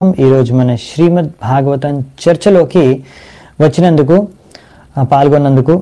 ఈరోజు మన శ్రీమద్ భాగవతం చర్చలోకి వచ్చినందుకు ఆ, పాల్గొన్నందుకు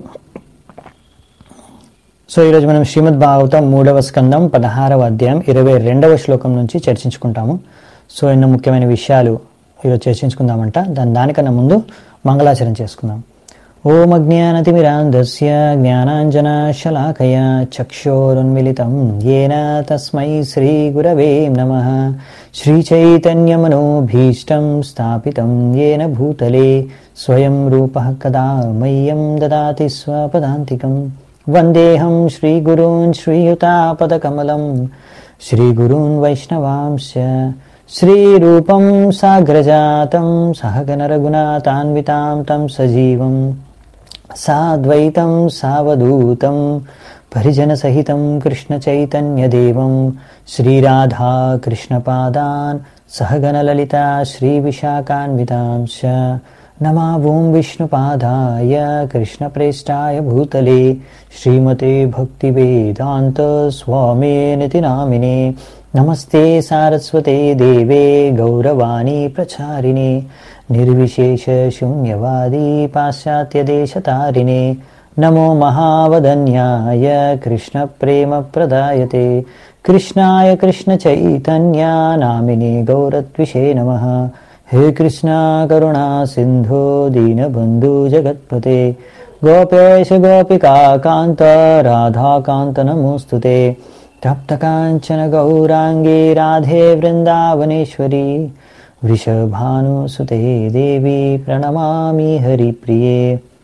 సో ఈరోజు మనం శ్రీమద్ భాగవతం మూడవ స్కందం పదహారవ అధ్యాయం ఇరవై రెండవ శ్లోకం నుంచి చర్చించుకుంటాము సో ఎన్నో ముఖ్యమైన విషయాలు ఈరోజు చర్చించుకుందామంట దాని దానికన్నా ముందు మంగళాచరణ చేసుకుందాం ఓం అజ్ఞానతిమిరాంధస్య జ్ఞానాంజనాశలాకయ చక్షోరున్మిలితం येन తస్మై శ్రీగురవే నమః శ్రీచైతన్యమనోభీష్టం స్థాపితం येन భూతలే స్వయం రూపः కదా మह्यं దదాతి స్వపదాంతికం వందేహం శ్రీగురూన్ శ్రీయుతాపదకమలం శ్రీగురూన్ వైష్ణవాంశ శ్రీరూపం సాగ్రజాతం సహగనరఘునాథాన్వితాం తం సజీవం సాద్వైతం సావధూతం పరిజనసహితం కృష్ణచైతన్యదేవం శ్రీరాధా కృష్ణపాదాన్ సహగణలలిత శ్రీవిశాఖాన్వితాంశ నమావోం విష్ణుపాదాయ కృష్ణప్రేష్టాయ భూతలే శ్రీమతే భక్తివేదాంత స్వామినితి నామినే నమస్తే సారస్వతే దేవే గౌరవాణి ప్రచారిణే నిర్విశేష శూన్యవాది పాశ్చాత్యదేశతారిణే నమో మహావదన్యాయ కృష్ణ ప్రేమ ప్రదాయతే కృష్ణాయ కృష్ణ చైతన్య నామినే గౌరత్విషే నమ హే కృష్ణ కరుణా సింధో దీనబంధు జగత్పతే గోపేశ గోపికా కాంత రాధాకాంత నమోస్తుతే తప్తకాంచన గౌరాంగే రాధే వృందావనేశ్వరి వృషభానుసుతే దేవి ప్రణమామి హరిప్రియే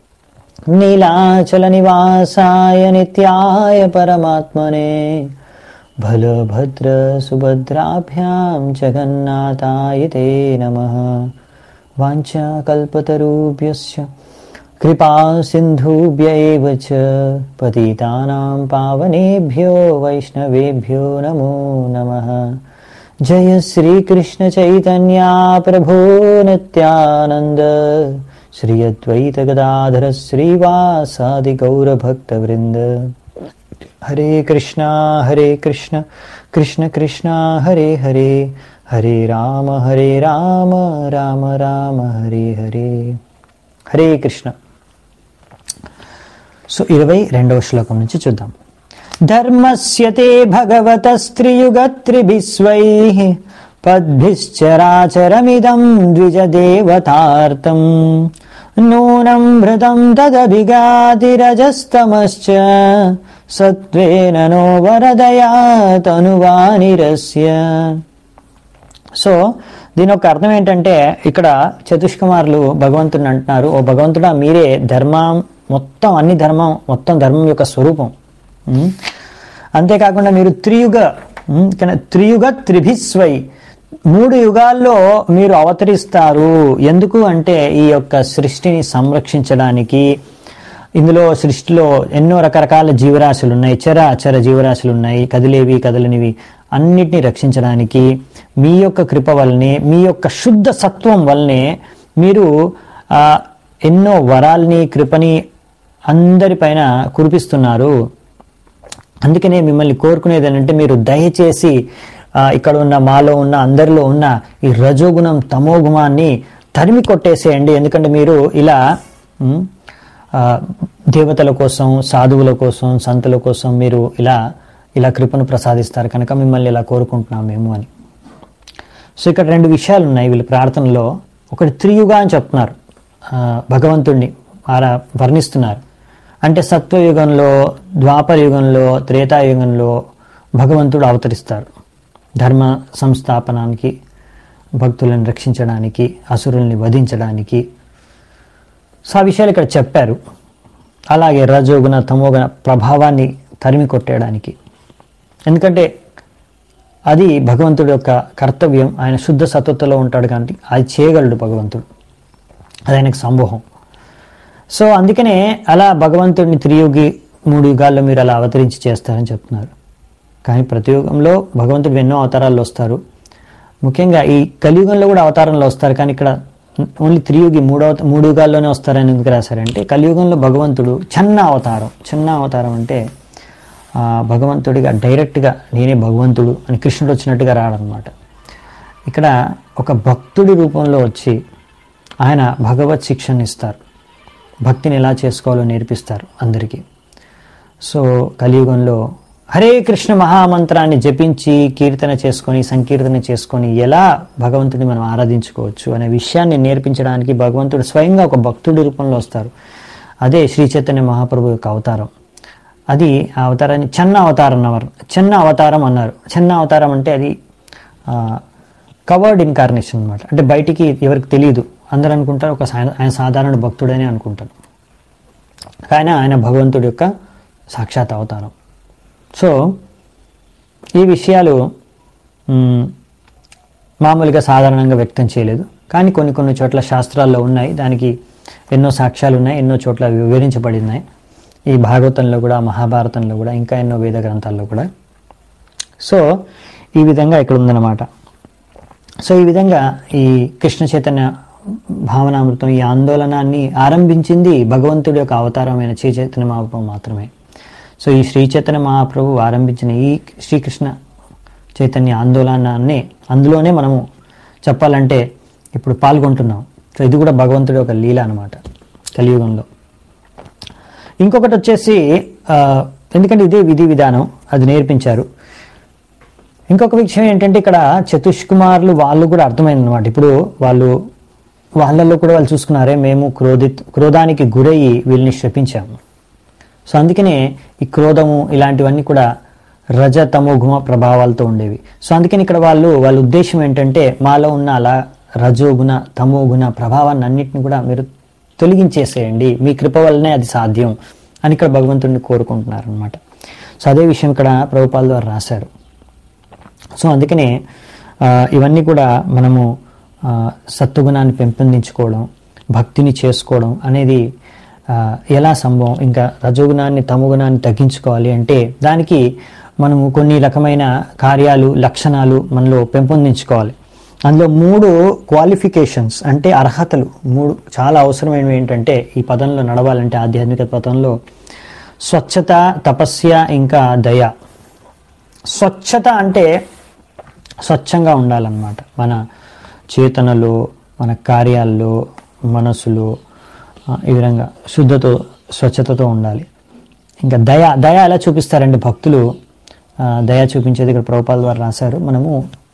नीलाचलनिवासाय नित्याय परमात्मने बलभद्रसुभद्राभ्यां जगन्नाथाय ते नमः वाञ्छाकल्पतरुभ्यश्च कृपा सिन्धुभ्य एव च पतितानां पावनेभ्यो वैष्णवेभ्यो नमो नमः जय श्रीकृष्णचैतन्या प्रभो नित्यानन्द श्री अद्वैत गदाधर श्रीवासादि गौरभक्तवृंद हरे कृष्णा हरे कृष्ण कृष्ण कृष्णा हरे हरे हरे राम हरे राम राम राम हरे हरे హరే కృష్ణ సో ఇరవై రెండవ శ్లోకం నుంచి చూద్దాం ధర్మస్య తే భగవతస్త్రియుగత్రిభిస్వై పద్భిశ్చరాచరమిదం ద్విజదేవతార్థం నూనం భృతం తదభిగాతిరజస్తమశ్చ సత్వేన నో వరదయా తనువానిరస్య సో దీని యొక్క అర్థం ఏంటంటే ఇక్కడ చతుష్కుమారులు భగవంతుడిని అంటున్నారు ఓ భగవంతుడా మీరే ధర్మం మొత్తం అన్ని ధర్మం మొత్తం ధర్మం యొక్క స్వరూపం ఉమ్. అంతేకాకుండా మీరు త్రియుగ ఉమ్, కానీ త్రియుగ త్రిభిస్వై మూడు యుగాల్లో మీరు అవతరిస్తారు ఎందుకు అంటే ఈ యొక్క సృష్టిని సంరక్షించడానికి ఇందులో సృష్టిలో ఎన్నో రకరకాల జీవరాశులు ఉన్నాయి చర అచర జీవరాశులు ఉన్నాయి కదిలేవి కదలనివి అన్నిటిని రక్షించడానికి మీ యొక్క కృప వల్లనే మీ యొక్క శుద్ధ సత్వం వల్లనే మీరు ఆ, ఎన్నో వరాల్ని కృపని అందరిపైన కురిపిస్తున్నారు అందుకనే మిమ్మల్ని కోరుకునేది ఏంటంటే మీరు దయచేసి ఆ, ఇక్కడ ఉన్న మాలో ఉన్న అందరిలో ఉన్న ఈ రజోగుణం తమోగుణాన్ని తరిమి కొట్టేసేయండి ఎందుకంటే మీరు ఇలా ఉమ్, ఆ, దేవతల కోసం సాధువుల కోసం సంతుల కోసం మీరు ఇలా ఇలా కృపను ప్రసాదిస్తారు కనుక మిమ్మల్ని ఇలా కోరుకుంటున్నాం మేము అని సో ఇక్కడ రెండు విషయాలు ఉన్నాయి వీళ్ళ ప్రార్థనలో ఒకటి త్రియుగా అని చెప్తున్నారు ఆ, భగవంతుణ్ణి అలా వర్ణిస్తున్నారు అంటే సత్వయుగంలో ద్వాపర యుగంలో త్రేతాయుగంలో భగవంతుడు అవతరిస్తారు ధర్మ సంస్థాపనానికి భక్తులను రక్షించడానికి అసురుల్ని వధించడానికి సో ఆ విషయాలు ఇక్కడ చెప్పారు అలాగే రజోగుణ తమోగుణ ప్రభావాన్ని తరిమి కొట్టేయడానికి ఎందుకంటే అది భగవంతుడి యొక్క కర్తవ్యం ఆయన శుద్ధ సత్వతలో ఉంటాడు కాబట్టి అది చేయగలడు భగవంతుడు అది ఆయనకు సంభవం సో అందుకనే అలా భగవంతుడిని త్రియుగి మూడు యుగాల్లో మీరు అలా అవతరించి చేస్తారని చెప్తున్నారు కానీ ప్రతి యుగంలో భగవంతుడు ఎన్నో అవతారాల్లో వస్తారు ముఖ్యంగా ఈ కలియుగంలో కూడా అవతారంలో వస్తారు కానీ ఇక్కడ ఓన్లీ త్రియుగి మూడవ మూడు యుగాల్లోనే వస్తారని ఎందుకు రాశారంటే కలియుగంలో భగవంతుడు చిన్న అవతారం చిన్న అవతారం అంటే ఆ, భగవంతుడిగా డైరెక్ట్గా నేనే భగవంతుడు అని కృష్ణుడు వచ్చినట్టుగా రాడనమాట ఇక్కడ ఒక భక్తుడి రూపంలో వచ్చి ఆయన భగవత్ శిక్షణ ఇస్తారు భక్తిని ఎలా చేసుకోవాలో నేర్పిస్తారు అందరికీ సో కలియుగంలో హరే కృష్ణ మహామంత్రాన్ని జపించి కీర్తన చేసుకొని సంకీర్తన చేసుకొని ఎలా భగవంతుడిని మనం ఆరాధించుకోవచ్చు అనే విషయాన్ని నేర్పించడానికి భగవంతుడు స్వయంగా ఒక భక్తుడి రూపంలో వస్తారు అదే శ్రీ చైతన్య మహాప్రభు యొక్క అవతారం అది ఆ అవతారాన్ని చిన్న అవతారం అన్నారు చిన్న అవతారం అన్నారు చిన్న అవతారం అంటే అది కవర్డ్ ఇన్కార్నేషన్ అనమాట అంటే బయటికి ఎవరికి తెలియదు అందరూ అనుకుంటారు ఒక సా- ఆయన సాధారణ భక్తుడని అనుకుంటారు కానీ ఆయన భగవంతుడి యొక్క సాక్షాత్ అవతారం సో ఈ విషయాలు మ్, మామూలుగా సాధారణంగా వ్యక్తం చేయలేదు కానీ కొన్ని కొన్ని చోట్ల శాస్త్రాల్లో ఉన్నాయి దానికి ఎన్నో సాక్ష్యాలు ఉన్నాయి ఎన్నో చోట్ల వివరించబడి ఉన్నాయి ఈ భాగవతంలో కూడా మహాభారతంలో కూడా ఇంకా ఎన్నో వేద గ్రంథాల్లో కూడా సో ఈ విధంగా ఇక్కడ ఉందన్నమాట సో ఈ విధంగా ఈ కృష్ణ చైతన్య భావనామృతం ఈ ఆందోళనాన్ని ఆరంభించింది భగవంతుడి యొక్క అవతారమైన శ్రీ చైతన్య మహాప్రభు మాత్రమే సో ఈ శ్రీ చైతన్య మహాప్రభు ఆరంభించిన ఈ శ్రీకృష్ణ చైతన్య ఆందోళనాన్ని అందులోనే మనము చెప్పాలంటే ఇప్పుడు పాల్గొంటున్నాం సో ఇది కూడా భగవంతుడి ఒక లీల అనమాట కలియుగంలో ఇంకొకటి వచ్చేసి ఆ, ఎందుకంటే ఇదే విధి విధానం అది నేర్పించారు ఇంకొక విషయం ఏంటంటే ఇక్కడ చతుష్కుమారులు వాళ్ళు కూడా అర్థమైంది అనమాట ఇప్పుడు వాళ్ళు వాళ్ళల్లో కూడా వాళ్ళు చూసుకున్నారే మేము క్రోధి క్రోధానికి గురయ్యి వీళ్ళని శపించాము సో అందుకనే ఈ క్రోధము ఇలాంటివన్నీ కూడా రజ తమో గుమ ప్రభావాలతో ఉండేవి సో అందుకని ఇక్కడ వాళ్ళు వాళ్ళ ఉద్దేశం ఏంటంటే మాలో ఉన్న అలా రజోగుణ తమో గుణ ప్రభావాన్ని అన్నిటిని కూడా మీరు తొలగించేసేయండి మీ కృప వల్లనే అది సాధ్యం అని ఇక్కడ భగవంతుడిని కోరుకుంటున్నారు అనమాట సో అదే విషయం ఇక్కడ ప్రభుపాల ద్వారా రాశారు సో అందుకనే ఆ, ఇవన్నీ కూడా మనము ఆ, సత్వగుణాన్ని పెంపొందించుకోవడం భక్తిని చేసుకోవడం అనేది ఆ, ఎలా సంభవం ఇంకా రజోగుణాన్ని తమోగుణాన్ని తగ్గించుకోవాలి అంటే దానికి మనము కొన్ని రకమైన కార్యాలు లక్షణాలు మనలో పెంపొందించుకోవాలి అందులో మూడు క్వాలిఫికేషన్స్ అంటే అర్హతలు మూడు చాలా అవసరమైనవి ఏంటంటే ఈ పదంలో నడవాలంటే ఆధ్యాత్మిక పదంలో స్వచ్ఛత తపస్య ఇంకా దయ స్వచ్ఛత అంటే స్వచ్ఛంగా ఉండాలన్నమాట మన చేతనలో మన కార్యాల్లో మనసులో ఆ, ఈ విధంగా శుద్ధతో స్వచ్ఛతతో ఉండాలి ఇంకా దయ దయ ఎలా చూపిస్తారంటే భక్తులు ఆ, దయ చూపించేది ఇక్కడ ప్రభుపాల ద్వారా రాశారు మనము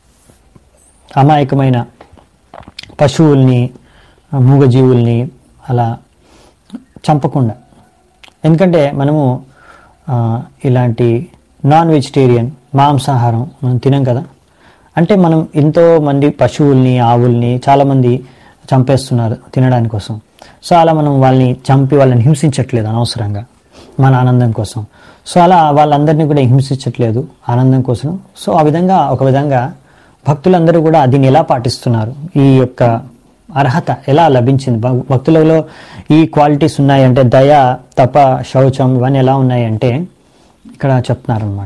అమాయకమైన పశువుల్ని ఆ, మూగజీవుల్ని అలా చంపకుండా ఎందుకంటే మనము ఆ, ఇలాంటి నాన్ వెజిటేరియన్ మాంసాహారం మనం తినం కదా అంటే మనం ఎంతో మంది పశువుల్ని ఆవుల్ని చాలామంది చంపేస్తున్నారు తినడానికి కోసం సో అలా మనం వాళ్ళని చంపి వాళ్ళని హింసించట్లేదు అనవసరంగా మన ఆనందం కోసం సో అలా వాళ్ళందరినీ కూడా హింసించట్లేదు ఆనందం కోసం సో ఆ విధంగా ఒక విధంగా భక్తులందరూ కూడా దీన్ని ఎలా పాటిస్తున్నారు ఈ యొక్క అర్హత ఎలా లభించింది భక్- భక్తులలో ఈ క్వాలిటీస్ ఉన్నాయంటే దయ తప శౌచం ఇవన్నీ ఎలా ఉన్నాయంటే ఇక్కడ చెప్తున్నారు అనమాట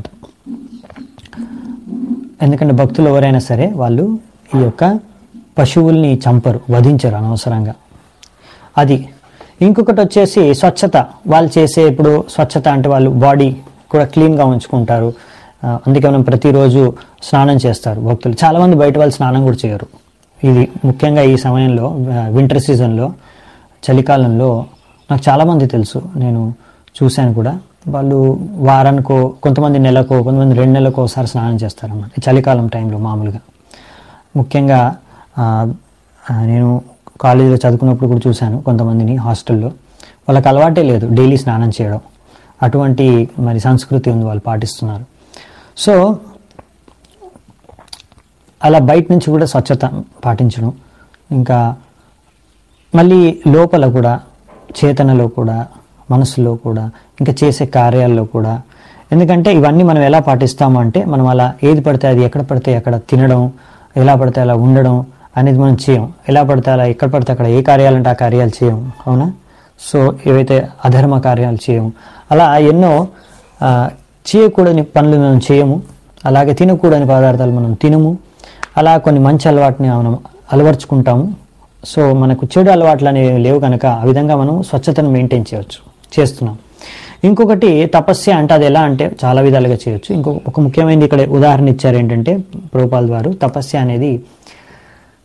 ఎందుకంటే భక్తులు ఎవరైనా సరే వాళ్ళు ఈ యొక్క పశువుల్ని చంపరు వధించరు అనవసరంగా అది ఇంకొకటి వచ్చేసి స్వచ్ఛత వాళ్ళు చేసే ఇప్పుడు స్వచ్ఛత అంటే వాళ్ళు బాడీ కూడా క్లీన్గా ఉంచుకుంటారు ఆ, అందుకే మనం ప్రతిరోజు స్నానం చేస్తారు భక్తులు చాలామంది బయట వాళ్ళు స్నానం కూడా చేయరు ఇది ముఖ్యంగా ఈ సమయంలో వింటర్ సీజన్లో చలికాలంలో నాకు చాలామంది తెలుసు నేను చూశాను కూడా వాళ్ళు వారానికో కొంతమంది నెలకో కొంతమంది రెండు నెలలకు ఒకసారి స్నానం చేస్తారన్నమాట ఈ చలికాలం టైంలో మామూలుగా ముఖ్యంగా ఆ, ఆ, నేను కాలేజీలో చదువుకున్నప్పుడు కూడా చూశాను కొంతమందిని హాస్టల్లో వాళ్ళకి అలవాటే లేదు డైలీ స్నానం చేయడం అటువంటి మరి సంస్కృతి ఉంది వాళ్ళు పాటిస్తున్నారు సో అలా బయట నుంచి కూడా స్వచ్ఛత పాటించడం ఇంకా మళ్ళీ లోపల కూడా చేతనలో కూడా మనసులో కూడా ఇంకా చేసే కార్యాల్లో కూడా ఎందుకంటే ఇవన్నీ మనం ఎలా పాటిస్తాము అంటే మనం అలా ఏది పడితే అది ఎక్కడ పడితే అక్కడ తినడం ఎలా పడితే అలా ఉండడం అనేది మనం చేయం ఎలా పడితే అలా ఎక్కడ పడితే అక్కడ ఏ కార్యాలంటే ఆ కార్యాలు చేయం అవునా సో ఏవైతే అధర్మ కార్యాలు చేయము అలా ఎన్నో ఆ, చేయకూడని పనులు మనం చేయము అలాగే తినకూడని పదార్థాలు మనం తినము అలా కొన్ని మంచి అలవాటుని మనం అలవర్చుకుంటాము సో మనకు చెడు అలవాట్లు అనేవి లేవు కనుక ఆ విధంగా మనం స్వచ్ఛతను మెయింటైన్ చేయవచ్చు చేస్తున్నాం ఇంకొకటి తపస్య అంటే అది ఎలా అంటే చాలా విధాలుగా చేయొచ్చు ఇంకొక ఒక ముఖ్యమైనది ఇక్కడ ఉదాహరణ ఇచ్చారు ఏంటంటే ప్రభుపాల్ వారు తపస్య అనేది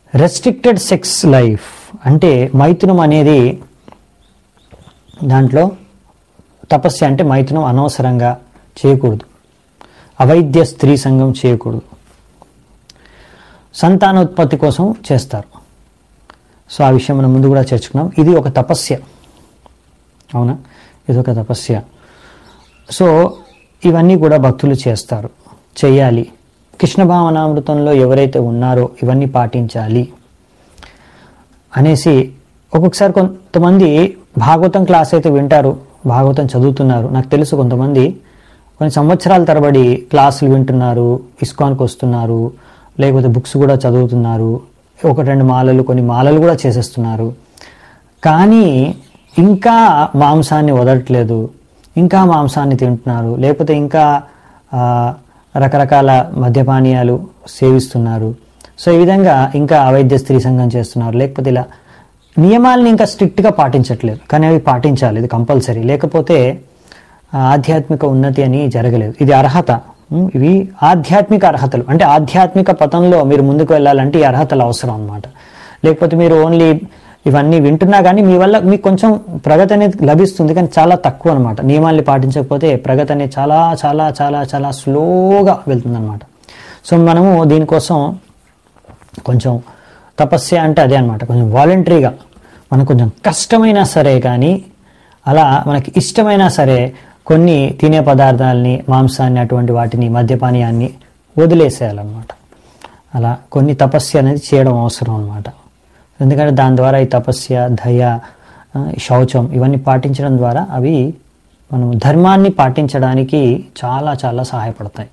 రెస్ట్రిక్టెడ్ సెక్స్ లైఫ్ అంటే మైథునం అనేది దాంట్లో తపస్య అంటే మైథునం అనవసరంగా చేయకూడదు అవైద్య స్త్రీ సంఘం చేయకూడదు సంతానోత్పత్తి కోసం చేస్తారు సో ఆ విషయం మనం ముందు కూడా చర్చుకున్నాం ఇది ఒక తపస్య అవునా ఇది ఒక తపస్య సో ఇవన్నీ కూడా భక్తులు చేస్తారు చేయాలి కృష్ణ భావనామృతంలో ఎవరైతే ఉన్నారో ఇవన్నీ పాటించాలి అనేసి ఒక్కొక్కసారి కొంతమంది భాగవతం క్లాస్ అయితే వింటారు భాగవతం చదువుతున్నారు నాకు తెలుసు కొంతమంది కొన్ని సంవత్సరాల తరబడి క్లాసులు వింటున్నారు ఇస్కాన్కి వస్తున్నారు లేకపోతే బుక్స్ కూడా చదువుతున్నారు ఒక రెండు మాలలు కొన్ని మాలలు కూడా చేసేస్తున్నారు కానీ ఇంకా మాంసాన్ని వదలట్లేదు ఇంకా మాంసాన్ని తింటున్నారు లేకపోతే ఇంకా ఆ, రకరకాల మద్యపానీయాలు సేవిస్తున్నారు సో ఈ విధంగా ఇంకా అవైద్య స్త్రీ సంఘం చేస్తున్నారు లేకపోతే ఇలా నియమాలను ఇంకా స్ట్రిక్ట్గా పాటించట్లేదు కానీ అవి పాటించాలి ఇది కంపల్సరీ లేకపోతే ఆ, ఆధ్యాత్మిక ఉన్నతి అని జరగలేదు ఇది అర్హత ఉం, ఇవి ఆధ్యాత్మిక అర్హతలు అంటే ఆధ్యాత్మిక పథంలో మీరు ముందుకు వెళ్ళాలంటే ఈ అర్హతలు అవసరం అన్నమాట లేకపోతే మీరు ఓన్లీ ఇవన్నీ వింటున్నా కానీ మీ వల్ల మీకు కొంచెం ప్రగతి అనేది లభిస్తుంది కానీ చాలా తక్కువ అనమాట నియమాల్ని పాటించకపోతే ప్రగతి అనేది చాలా చాలా చాలా చాలా స్లోగా వెళ్తుందన్నమాట సో మనము దీనికోసం కొంచెం తపస్య అంటే అదే అనమాట కొంచెం వాలంటరీగా మనకు కొంచెం కష్టమైనా సరే కానీ అలా మనకి ఇష్టమైనా సరే కొన్ని తినే పదార్థాలని మాంసాన్ని అటువంటి వాటిని మద్యపానీయాన్ని వదిలేసేయాలన్నమాట అలా కొన్ని తపస్య అనేది చేయడం అవసరం అనమాట ఎందుకంటే దాని ద్వారా ఈ తపస్య దయ ఆ, శౌచం ఇవన్నీ పాటించడం ద్వారా అవి మనం ధర్మాన్ని పాటించడానికి చాలా చాలా సహాయపడతాయి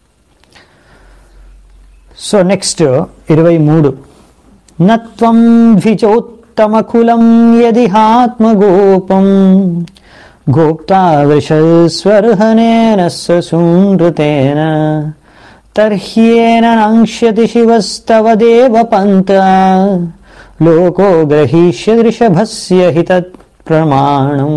సో నెక్స్ట్ ఇరవై మూడు నత్వం ద్విజోత్తమకులం యదిహాత్మగోపం గోప్తా వృషస్వర్హనేన సూనృతేన తర్హ్యేన నాంక్ష్యతి శివస్తవ దేవ పంత లోకో గ్రహీష్య ఋషభస్య హిత ప్రమాణం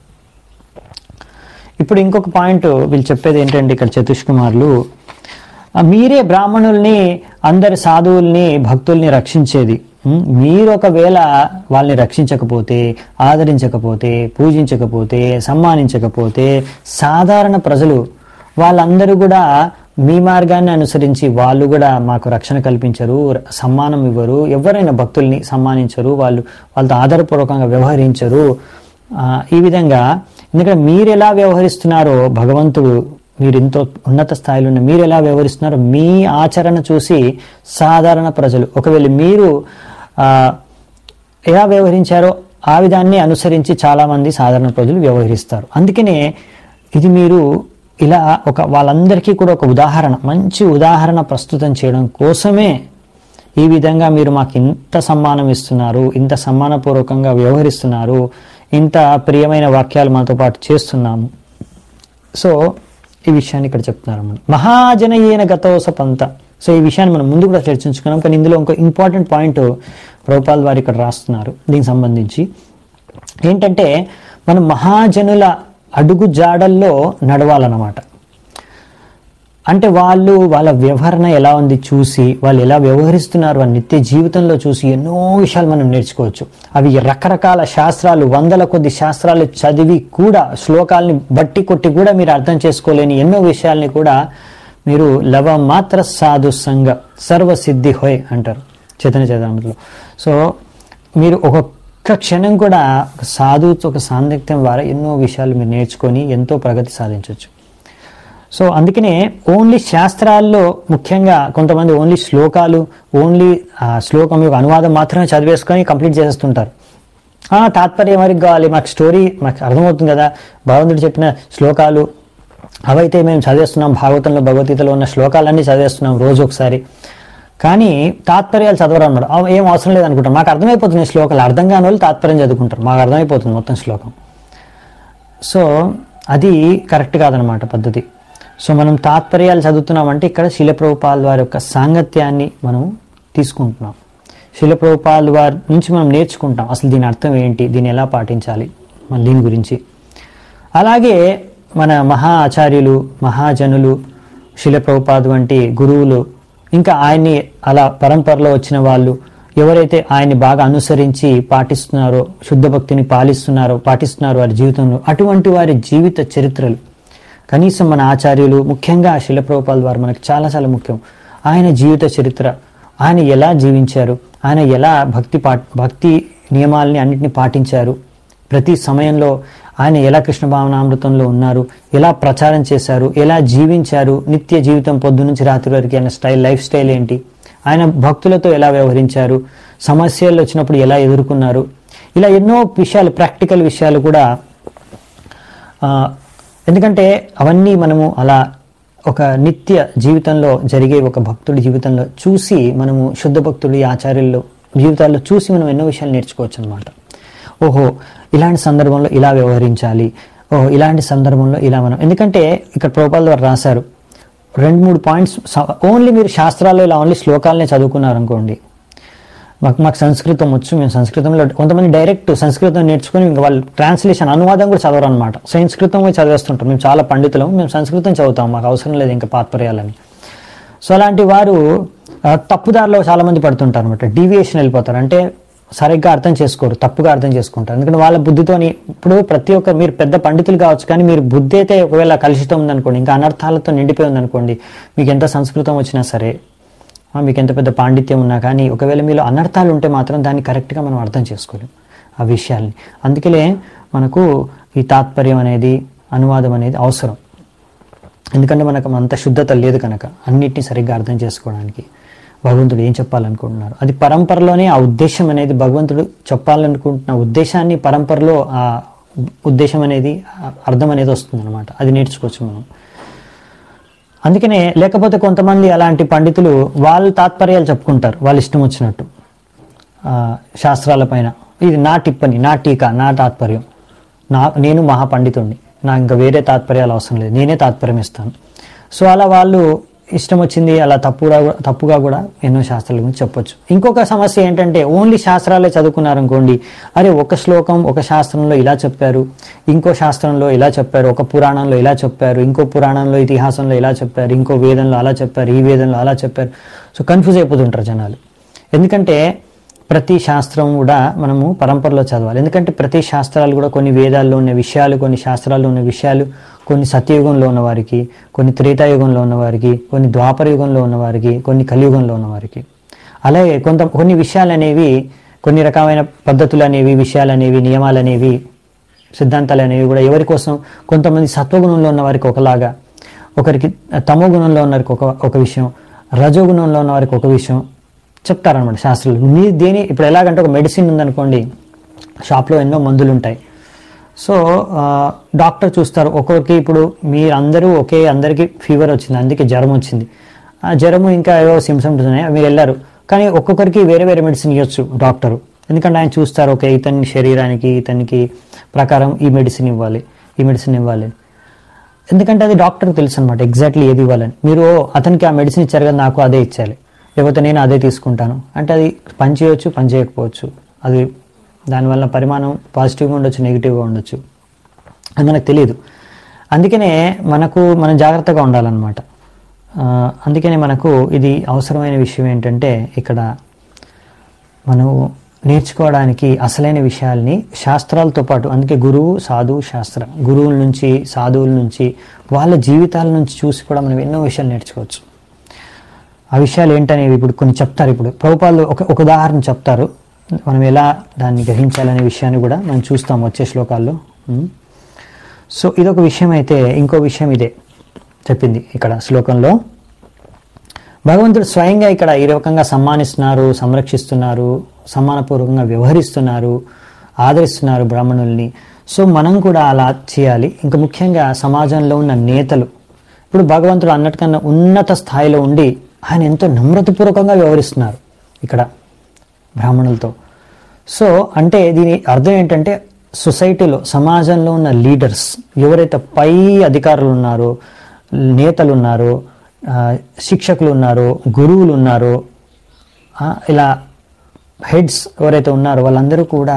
ఇప్పుడు ఇంకొక పాయింట్ వీళ్ళు చెప్పేది ఏంటంటే ఇక్కడ చతుష్కుమార్లు ఆ, మీరే బ్రాహ్మణుల్ని అందరి సాధువుల్ని భక్తుల్ని రక్షించేది ఉం? మీరు ఒకవేళ వాళ్ళని రక్షించకపోతే ఆదరించకపోతే పూజించకపోతే సమ్మానించకపోతే సాధారణ ప్రజలు వాళ్ళందరూ కూడా మీ మార్గాన్ని అనుసరించి వాళ్ళు కూడా మాకు రక్షణ కల్పించరు ర- సమ్మానం ఇవ్వరు ఎవరైనా భక్తుల్ని సమ్మానించరు వాళ్ళు వాళ్ళతో ఆధారపూర్వకంగా వ్యవహరించరు ఆ, ఈ విధంగా ఎందుకంటే మీరు ఎలా వ్యవహరిస్తున్నారో భగవంతుడు మీరు ఎంతో ఉన్నత స్థాయిలో ఉన్న మీరు ఎలా వ్యవహరిస్తున్నారో మీ ఆచరణ చూసి సాధారణ ప్రజలు ఒకవేళ మీరు ఆ, ఎలా వ్యవహరించారో ఆ విధాన్ని అనుసరించి చాలామంది సాధారణ ప్రజలు వ్యవహరిస్తారు అందుకనే ఇది మీరు ఇలా ఒక వాళ్ళందరికీ కూడా ఒక ఉదాహరణ మంచి ఉదాహరణ ప్రస్తుతం చేయడం కోసమే ఈ విధంగా మీరు మాకు ఇంత సమ్మానం ఇస్తున్నారు ఇంత సమ్మానపూర్వకంగా వ్యవహరిస్తున్నారు ఇంత ప్రియమైన వాక్యాలు మనతో పాటు చేస్తున్నాము సో ఈ విషయాన్ని ఇక్కడ చెప్తున్నారు మనం మహాజనయేన గతోస పంత సో ఈ విషయాన్ని మనం ముందు కూడా చర్చించుకున్నాం కానీ ఇందులో ఇంకో ఇంపార్టెంట్ పాయింట్ ప్రభుపాల్ వారు ఇక్కడ రాస్తున్నారు దీనికి సంబంధించి ఏంటంటే మనం మహాజనుల అడుగు జాడల్లో నడవాలన్నమాట అంటే వాళ్ళు వాళ్ళ వ్యవహరణ ఎలా ఉంది చూసి వాళ్ళు ఎలా వ్యవహరిస్తున్నారు వాళ్ళ నిత్య జీవితంలో చూసి ఎన్నో విషయాలు మనం నేర్చుకోవచ్చు అవి రకరకాల శాస్త్రాలు వందల కొద్ది శాస్త్రాలు చదివి కూడా శ్లోకాలని బట్టి కొట్టి కూడా మీరు అర్థం చేసుకోలేని ఎన్నో విషయాల్ని కూడా మీరు లవ మాత్ర సాధు సంగ సర్వసిద్ధి హోయ్ అంటారు చైతన్య చైతన్యంలో సో మీరు ఒక్కొక్క క్షణం కూడా ఒక సాధు ఒక సాందిధ్యం ద్వారా ఎన్నో విషయాలు మీరు నేర్చుకొని ఎంతో ప్రగతి సాధించవచ్చు సో అందుకనే ఓన్లీ శాస్త్రాల్లో ముఖ్యంగా కొంతమంది ఓన్లీ శ్లోకాలు ఓన్లీ ఆ శ్లోకం యొక్క అనువాదం మాత్రమే చదివేసుకొని కంప్లీట్ చేసేస్తుంటారు ఆ, తాత్పర్యం ఎవరికి కావాలి మాకు స్టోరీ మాకు అర్థమవుతుంది కదా భగవంతుడు చెప్పిన శ్లోకాలు అవైతే మేము చదివేస్తున్నాం భాగవతంలో భగవద్గీతలో ఉన్న శ్లోకాలన్నీ చదివేస్తున్నాం రోజు ఒకసారి కానీ తాత్పర్యాలు చదవరు అన్నాడు అవి ఏం అవసరం లేదనుకుంటాం మాకు అర్థమైపోతుంది ఈ శ్లోకాలు అర్థం కాని వాళ్ళు తాత్పర్యం చదువుకుంటారు మాకు అర్థమైపోతుంది మొత్తం శ్లోకం సో అది కరెక్ట్ కాదనమాట పద్ధతి సో మనం తాత్పర్యాలు చదువుతున్నామంటే ఇక్కడ శిలప్రభుపాల్ వారి యొక్క సాంగత్యాన్ని మనం తీసుకుంటున్నాం శిలప్రభుపాల్ వారి నుంచి మనం నేర్చుకుంటాం అసలు దీని అర్థం ఏంటి దీన్ని ఎలా పాటించాలి మన దీని గురించి అలాగే మన మహా ఆచార్యులు మహాజనులు శిలప్రభుపాద్ వంటి గురువులు ఇంకా ఆయన్ని అలా పరంపరలో వచ్చిన వాళ్ళు ఎవరైతే ఆయన్ని బాగా అనుసరించి పాటిస్తున్నారో శుద్ధ భక్తిని పాలిస్తున్నారో పాటిస్తున్నారో వారి జీవితంలో అటువంటి వారి జీవిత చరిత్రలు కనీసం మన ఆచార్యులు ముఖ్యంగా శిలప్రభుపాల్ వారు మనకు చాలా చాలా ముఖ్యం ఆయన జీవిత చరిత్ర ఆయన ఎలా జీవించారు ఆయన ఎలా భక్తి పా భక్తి నియమాలని అన్నింటినీ పాటించారు ప్రతి సమయంలో ఆయన ఎలా కృష్ణ భావనామృతంలో ఉన్నారు ఎలా ప్రచారం చేశారు ఎలా జీవించారు నిత్య జీవితం పొద్దు నుంచి రాత్రి వరకు ఆయన స్టైల్ లైఫ్ స్టైల్ ఏంటి ఆయన భక్తులతో ఎలా వ్యవహరించారు సమస్యలు వచ్చినప్పుడు ఎలా ఎదుర్కొన్నారు ఇలా ఎన్నో విషయాలు ప్రాక్టికల్ విషయాలు కూడా ఆ, ఎందుకంటే అవన్నీ మనము అలా ఒక నిత్య జీవితంలో జరిగే ఒక భక్తుడి జీవితంలో చూసి మనము శుద్ధ భక్తుడి ఆచార్యుల్లో జీవితాల్లో చూసి మనం ఎన్నో విషయాలు నేర్చుకోవచ్చు అనమాట ఓహో ఇలాంటి సందర్భంలో ఇలా వ్యవహరించాలి ఓహో ఇలాంటి సందర్భంలో ఇలా మనం ఎందుకంటే ఇక్కడ ప్రోపాల్ ద్వారా రాశారు రెండు మూడు పాయింట్స్ ఓన్లీ మీరు శాస్త్రాల్లో ఇలా ఓన్లీ శ్లోకాలనే చదువుకున్నారు అనుకోండి మాకు మాకు సంస్కృతం వచ్చు మేము సంస్కృతంలో కొంతమంది డైరెక్ట్ సంస్కృతం నేర్చుకుని ఇంకా వాళ్ళు ట్రాన్స్లేషన్ అనువాదం కూడా చదవరు అనమాట సంస్కృతం కూడా చదివేస్తుంటాం మేము చాలా పండితులం మేము సంస్కృతం చదువుతాం మాకు అవసరం లేదు ఇంకా పాత్పర్యాలని సో అలాంటి వారు ఆ, తప్పుదారిలో చాలా మంది పడుతుంటారు అనమాట డీవియేషన్ వెళ్ళిపోతారు అంటే సరిగ్గా అర్థం చేసుకోరు తప్పుగా అర్థం చేసుకుంటారు ఎందుకంటే వాళ్ళ బుద్ధితోని ఇప్పుడు ప్రతి ఒక్కరు మీరు పెద్ద పండితులు కావచ్చు కానీ మీరు బుద్ధి అయితే ఒకవేళ కలుషితం ఉందనుకోండి ఇంకా అనర్థాలతో నిండిపోయి ఉందనుకోండి మీకు ఎంత సంస్కృతం వచ్చినా సరే ఆ, మీకు ఎంత పెద్ద పాండిత్యం ఉన్నా కానీ ఒకవేళ మీలో అనర్థాలు ఉంటే మాత్రం దాన్ని కరెక్ట్గా మనం అర్థం చేసుకోలేం ఆ విషయాల్ని అందుకనే మనకు ఈ తాత్పర్యం అనేది అనువాదం అనేది అవసరం ఎందుకంటే మనకు అంత శుద్ధత లేదు కనుక అన్నిటిని సరిగ్గా అర్థం చేసుకోవడానికి భగవంతుడు ఏం చెప్పాలనుకుంటున్నారు అది పరంపరలోనే ఆ ఉద్దేశం అనేది భగవంతుడు చెప్పాలనుకుంటున్న ఉద్దేశాన్ని పరంపరలో ఆ ఉద్దేశం అనేది ఆ అర్థం అనేది వస్తుంది అనమాట అది నేర్చుకోవచ్చు మనం అందుకనే లేకపోతే కొంతమంది అలాంటి పండితులు వాళ్ళ తాత్పర్యాలు చెప్పుకుంటారు వాళ్ళ ఇష్టం వచ్చినట్టు ఆ, శాస్త్రాల పైన ఇది నా టిప్పని నా టీకా నా తాత్పర్యం నా నేను మహాపండితుడిని నాకు ఇంకా వేరే తాత్పర్యాలు అవసరం లేదు నేనే తాత్పర్యం ఇస్తాను సో అలా వాళ్ళు ఇష్టం వచ్చింది అలా తప్పుగా తప్పుగా కూడా ఎన్నో శాస్త్రాల గురించి చెప్పొచ్చు ఇంకొక సమస్య ఏంటంటే ఓన్లీ శాస్త్రాలే చదువుకున్నారనుకోండి అరే ఒక శ్లోకం ఒక శాస్త్రంలో ఇలా చెప్పారు ఇంకో శాస్త్రంలో ఇలా చెప్పారు ఒక పురాణంలో ఇలా చెప్పారు ఇంకో పురాణంలో ఇతిహాసంలో ఇలా చెప్పారు ఇంకో వేదంలో అలా చెప్పారు ఈ వేదంలో అలా చెప్పారు సో కన్ఫ్యూజ్ అయిపోతుంటారు జనాలు ఎందుకంటే ప్రతి శాస్త్రం కూడా మనము పరంపరలో చదవాలి ఎందుకంటే ప్రతి శాస్త్రాలు కూడా కొన్ని వేదాల్లో ఉన్న విషయాలు కొన్ని శాస్త్రాల్లో ఉన్న విషయాలు కొన్ని సత్యయుగంలో ఉన్న వారికి కొన్ని త్రేతాయుగంలో ఉన్న వారికి కొన్ని ద్వాపర యుగంలో ఉన్న వారికి కొన్ని కలియుగంలో ఉన్న వారికి అలాగే కొంత కొన్ని విషయాలు అనేవి కొన్ని రకమైన పద్ధతులు అనేవి విషయాలు అనేవి నియమాలు అనేవి సిద్ధాంతాలు అనేవి కూడా ఎవరి కోసం కొంతమంది సత్వగుణంలో ఉన్న వారికి ఒకలాగా ఒకరికి తమో గుణంలో ఉన్న వారికి ఒక ఒక విషయం రజోగుణంలో ఉన్న వారికి ఒక విషయం చెప్తారనమాట శాస్త్రాలు మీ దేని ఇప్పుడు ఎలాగంటే ఒక మెడిసిన్ ఉందనుకోండి షాప్లో ఎన్నో మందులు ఉంటాయి సో ఆ, డాక్టర్ చూస్తారు ఒక్కొక్కరికి ఇప్పుడు మీరు అందరూ ఒకే అందరికీ ఫీవర్ వచ్చింది అందుకే జ్వరం వచ్చింది ఆ జ్వరము ఇంకా ఏవో సిమ్సమ్స్ ఉన్నాయి మీరు వెళ్ళారు కానీ ఒక్కొక్కరికి వేరే వేరే మెడిసిన్ ఇవ్వచ్చు డాక్టరు ఎందుకంటే ఆయన చూస్తారు ఓకే ఇతని శరీరానికి ఇతనికి ప్రకారం ఈ మెడిసిన్ ఇవ్వాలి ఈ మెడిసిన్ ఇవ్వాలి ఎందుకంటే అది డాక్టర్కి తెలుసు అనమాట ఎగ్జాక్ట్లీ ఏది ఇవ్వాలని మీరు అతనికి ఆ మెడిసిన్ ఇచ్చారు కదా నాకు అదే ఇచ్చాలి లేకపోతే నేను అదే తీసుకుంటాను అంటే అది పని చేయొచ్చు పని చేయకపోవచ్చు అది దానివల్ల పరిమాణం పాజిటివ్గా ఉండొచ్చు నెగిటివ్గా ఉండొచ్చు అది మనకు తెలియదు అందుకనే మనకు మనం జాగ్రత్తగా ఉండాలన్నమాట ఆ, అందుకనే మనకు ఇది అవసరమైన విషయం ఏంటంటే ఇక్కడ మనం నేర్చుకోవడానికి అసలైన విషయాల్ని శాస్త్రాలతో పాటు అందుకే గురువు సాధువు శాస్త్ర గురువుల నుంచి సాధువుల నుంచి వాళ్ళ జీవితాల నుంచి చూసి కూడా మనం ఎన్నో విషయాలు నేర్చుకోవచ్చు ఆ విషయాలు ఏంటనేవి ఇప్పుడు కొన్ని చెప్తారు ఇప్పుడు ప్రభుపాలు ఒక ఒక ఉదాహరణ చెప్తారు మనం ఎలా దాన్ని గ్రహించాలనే విషయాన్ని కూడా మనం చూస్తాం వచ్చే శ్లోకాల్లో ఉం. సో ఇదొక విషయం అయితే ఇంకో విషయం ఇదే చెప్పింది ఇక్కడ శ్లోకంలో భగవంతుడు స్వయంగా ఇక్కడ ఈ రకంగా సమ్మానిస్తున్నారు సంరక్షిస్తున్నారు సమ్మానపూర్వకంగా వ్యవహరిస్తున్నారు ఆదరిస్తున్నారు బ్రాహ్మణుల్ని సో మనం కూడా అలా చేయాలి ఇంకా ముఖ్యంగా సమాజంలో ఉన్న నేతలు ఇప్పుడు భగవంతుడు అన్నట్టుకన్నా ఉన్నత స్థాయిలో ఉండి ఆయన ఎంతో నమ్రతపూర్వకంగా వ్యవహరిస్తున్నారు ఇక్కడ బ్రాహ్మణులతో సో అంటే దీని అర్థం ఏంటంటే సొసైటీలో సమాజంలో ఉన్న లీడర్స్ ఎవరైతే పై అధికారులు ఉన్నారో నేతలు ఉన్నారో ఆ, శిక్షకులు ఉన్నారో గురువులు ఉన్నారో ఆ, ఇలా హెడ్స్ ఎవరైతే ఉన్నారో వాళ్ళందరూ కూడా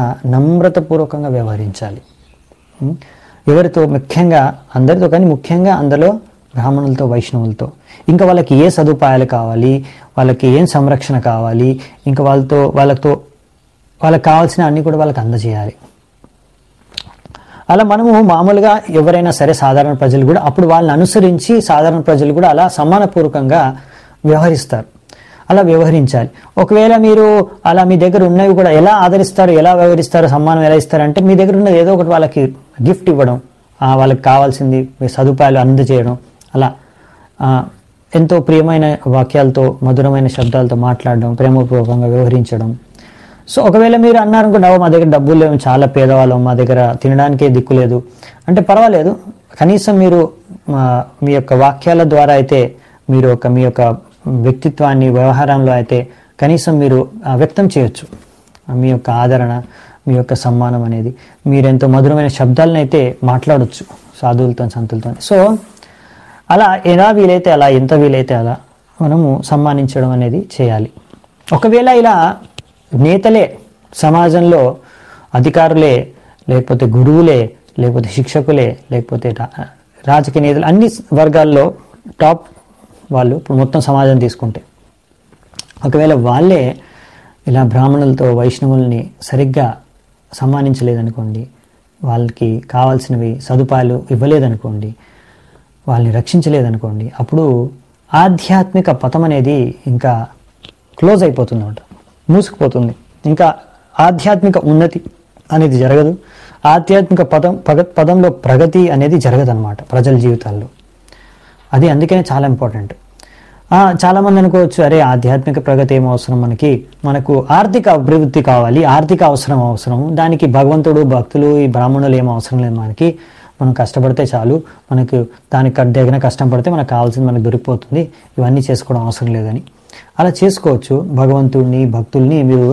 నమ్రతపూర్వకంగా వ్యవహరించాలి ఉం? ఎవరితో ముఖ్యంగా అందరితో కానీ ముఖ్యంగా అందులో బ్రాహ్మణులతో వైష్ణవులతో ఇంకా వాళ్ళకి ఏ సదుపాయాలు కావాలి వాళ్ళకి ఏం సంరక్షణ కావాలి ఇంకా వాళ్ళతో వాళ్ళతో వాళ్ళకి కావాల్సిన అన్ని కూడా వాళ్ళకి అందజేయాలి అలా మనము మామూలుగా ఎవరైనా సరే సాధారణ ప్రజలు కూడా అప్పుడు వాళ్ళని అనుసరించి సాధారణ ప్రజలు కూడా అలా సమానపూర్వకంగా వ్యవహరిస్తారు అలా వ్యవహరించాలి ఒకవేళ మీరు అలా మీ దగ్గర ఉన్నవి కూడా ఎలా ఆదరిస్తారు ఎలా వ్యవహరిస్తారు సమ్మానం ఎలా ఇస్తారంటే మీ దగ్గర ఉన్నది ఏదో ఒకటి వాళ్ళకి గిఫ్ట్ ఇవ్వడం ఆ, వాళ్ళకి కావాల్సింది మీ సదుపాయాలు అందజేయడం అలా ఆ, ఎంతో ప్రియమైన వాక్యాలతో మధురమైన శబ్దాలతో మాట్లాడడం ప్రేమపూర్వకంగా వ్యవహరించడం సో ఒకవేళ మీరు అన్నారనుకోండి "అవ్వ, మా దగ్గర డబ్బులు లేవు చాలా పేదవాళ్ళం మా దగ్గర తినడానికే దిక్కు లేదు అంటే పర్వాలేదు కనీసం మీరు ఆ, మీ యొక్క వాక్యాల ద్వారా అయితే మీరు ఒక మీ యొక్క వ్యక్తిత్వాన్ని వ్యవహారంలో అయితే కనీసం మీరు ఆ, వ్యక్తం చేయొచ్చు మీ యొక్క ఆదరణ మీ యొక్క సమ్మానం అనేది మీరు ఎంతో మధురమైన శబ్దాలను అయితే మాట్లాడొచ్చు సాధువులతో సంతులతో సో అలా ఎలా వీలైతే అలా ఎంత వీలైతే అలా మనము సమ్మానించడం అనేది చేయాలి ఒకవేళ ఇలా నేతలే సమాజంలో అధికారులే లేకపోతే గురువులే లేకపోతే శిక్షకులే లేకపోతే రా- రాజకీయ నేతలు అన్ని వర్గాల్లో టాప్ వాళ్ళు ఇప్పుడు మొత్తం సమాజం తీసుకుంటే ఒకవేళ వాళ్ళే ఇలా బ్రాహ్మణులతో వైష్ణవుల్ని సరిగ్గా సమ్మానించలేదనుకోండి వాళ్ళకి కావాల్సినవి సదుపాయాలు ఇవ్వలేదనుకోండి వాళ్ళని రక్షించలేదనుకోండి అప్పుడు ఆధ్యాత్మిక పథం అనేది ఇంకా క్లోజ్ అయిపోతుంది అనమాట మూసుకుపోతుంది ఇంకా ఆధ్యాత్మిక ఉన్నతి అనేది జరగదు ఆధ్యాత్మిక పదం పగ పదంలో ప్రగతి అనేది జరగదన్నమాట ప్రజల జీవితాల్లో అది అందుకనే చాలా ఇంపార్టెంట్ ఆ, చాలా మంది అనుకోవచ్చు అరే ఆధ్యాత్మిక ప్రగతి ఏం అవసరం మనకి మనకు ఆర్థిక అభివృద్ధి కావాలి ఆర్థిక అవసరం అవసరం దానికి భగవంతుడు భక్తులు ఈ బ్రాహ్మణులు ఏం అవసరం లేదు మనకి మనం కష్టపడితే చాలు మనకు దానికి దగ్గర కష్టం పడితే మనకు కావాల్సింది మనకు దొరికిపోతుంది ఇవన్నీ చేసుకోవడం అవసరం లేదని అలా చేసుకోవచ్చు భగవంతుడిని భక్తుల్ని మీరు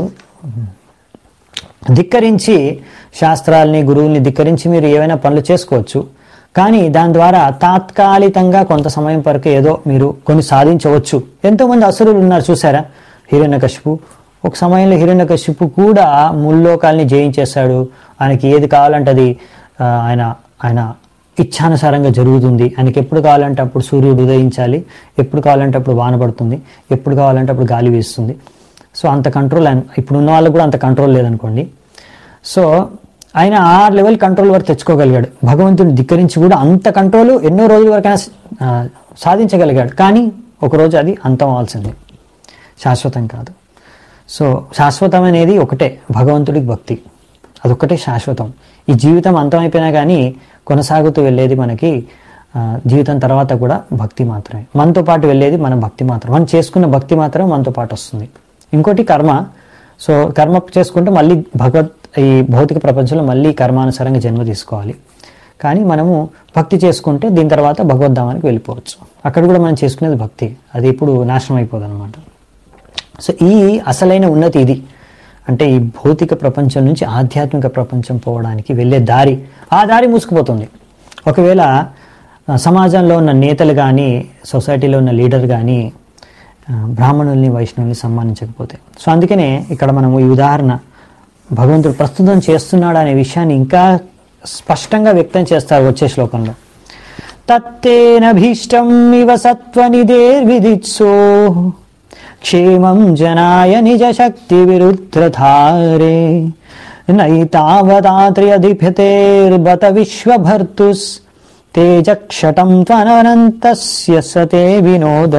ధిక్కరించి శాస్త్రాల్ని గురువుల్ని ధిక్కరించి మీరు ఏవైనా పనులు చేసుకోవచ్చు కానీ దాని ద్వారా తాత్కాలికంగా కొంత సమయం వరకు ఏదో మీరు కొన్ని సాధించవచ్చు ఎంతోమంది అసురులు ఉన్నారు చూసారా హిరణ్యకశిపు ఒక సమయంలో హిరణ్యకశిపు కూడా ముల్లోకాల్ని జయించేశాడు ఆయనకి ఏది కావాలంటే అది ఆ, ఆయన ఆయన ఇచ్ఛానుసారంగా జరుగుతుంది ఆయనకి ఎప్పుడు కావాలంటే అప్పుడు సూర్యుడు ఉదయించాలి ఎప్పుడు కావాలంటే అప్పుడు వాన పడుతుంది ఎప్పుడు కావాలంటే అప్పుడు గాలి వీస్తుంది సో అంత కంట్రోల్ ఆయన ఇప్పుడు ఉన్న వాళ్ళకు కూడా అంత కంట్రోల్ లేదనుకోండి సో ఆయన ఆ లెవెల్ కంట్రోల్ వరకు తెచ్చుకోగలిగాడు భగవంతుని ధిక్కరించి కూడా అంత కంట్రోల్ ఎన్నో రోజుల వరకు ఆయన ఆ, సాధించగలిగాడు కానీ ఒకరోజు అది అంతం అవ్వాల్సిందే శాశ్వతం కాదు సో శాశ్వతం అనేది ఒకటే భగవంతుడికి భక్తి అదొక్కటే శాశ్వతం ఈ జీవితం అంతమైపోయినా కానీ కొనసాగుతూ వెళ్ళేది మనకి ఆ, జీవితం తర్వాత కూడా భక్తి మాత్రమే మనతో పాటు వెళ్ళేది మన భక్తి మాత్రం మనం చేసుకున్న భక్తి మాత్రం మనతో పాటు వస్తుంది ఇంకోటి కర్మ సో కర్మ చేసుకుంటే మళ్ళీ భగవత్ ఈ భౌతిక ప్రపంచంలో మళ్ళీ కర్మానుసారంగా జన్మ తీసుకోవాలి కానీ మనము భక్తి చేసుకుంటే దీని తర్వాత భగవద్ధామానికి వెళ్ళిపోవచ్చు అక్కడ కూడా మనం చేసుకునేది భక్తి అది ఇప్పుడు నాశనం అయిపోదు అనమాట సో ఈ అసలైన ఉన్నతి ఇది అంటే ఈ భౌతిక ప్రపంచం నుంచి ఆధ్యాత్మిక ప్రపంచం పోవడానికి వెళ్ళే దారి ఆ దారి మూసుకుపోతుంది ఒకవేళ ఆ, సమాజంలో ఉన్న నేతలు కానీ సొసైటీలో ఉన్న లీడర్ కానీ ఆ, బ్రాహ్మణుల్ని వైష్ణవుల్ని సన్మానించకపోతే సో అందుకనే ఇక్కడ మనము ఈ ఉదాహరణ భగవంతుడు ప్రస్తుతం చేస్తున్నాడు అనే విషయాన్ని ఇంకా స్పష్టంగా వ్యక్తం చేస్తారు వచ్చే శ్లోకంలో తత్తేనభీష్టం ఇవ సత్వనిదేర్విదిత్సో క్షేమం జనాయ నిజ శక్తి విరుద్రధారే నైతావతాత్ర్యధిపతేర్బత విశ్వభర్తుస్ తేజక్షటం త్వనంతస్య సతే వినోద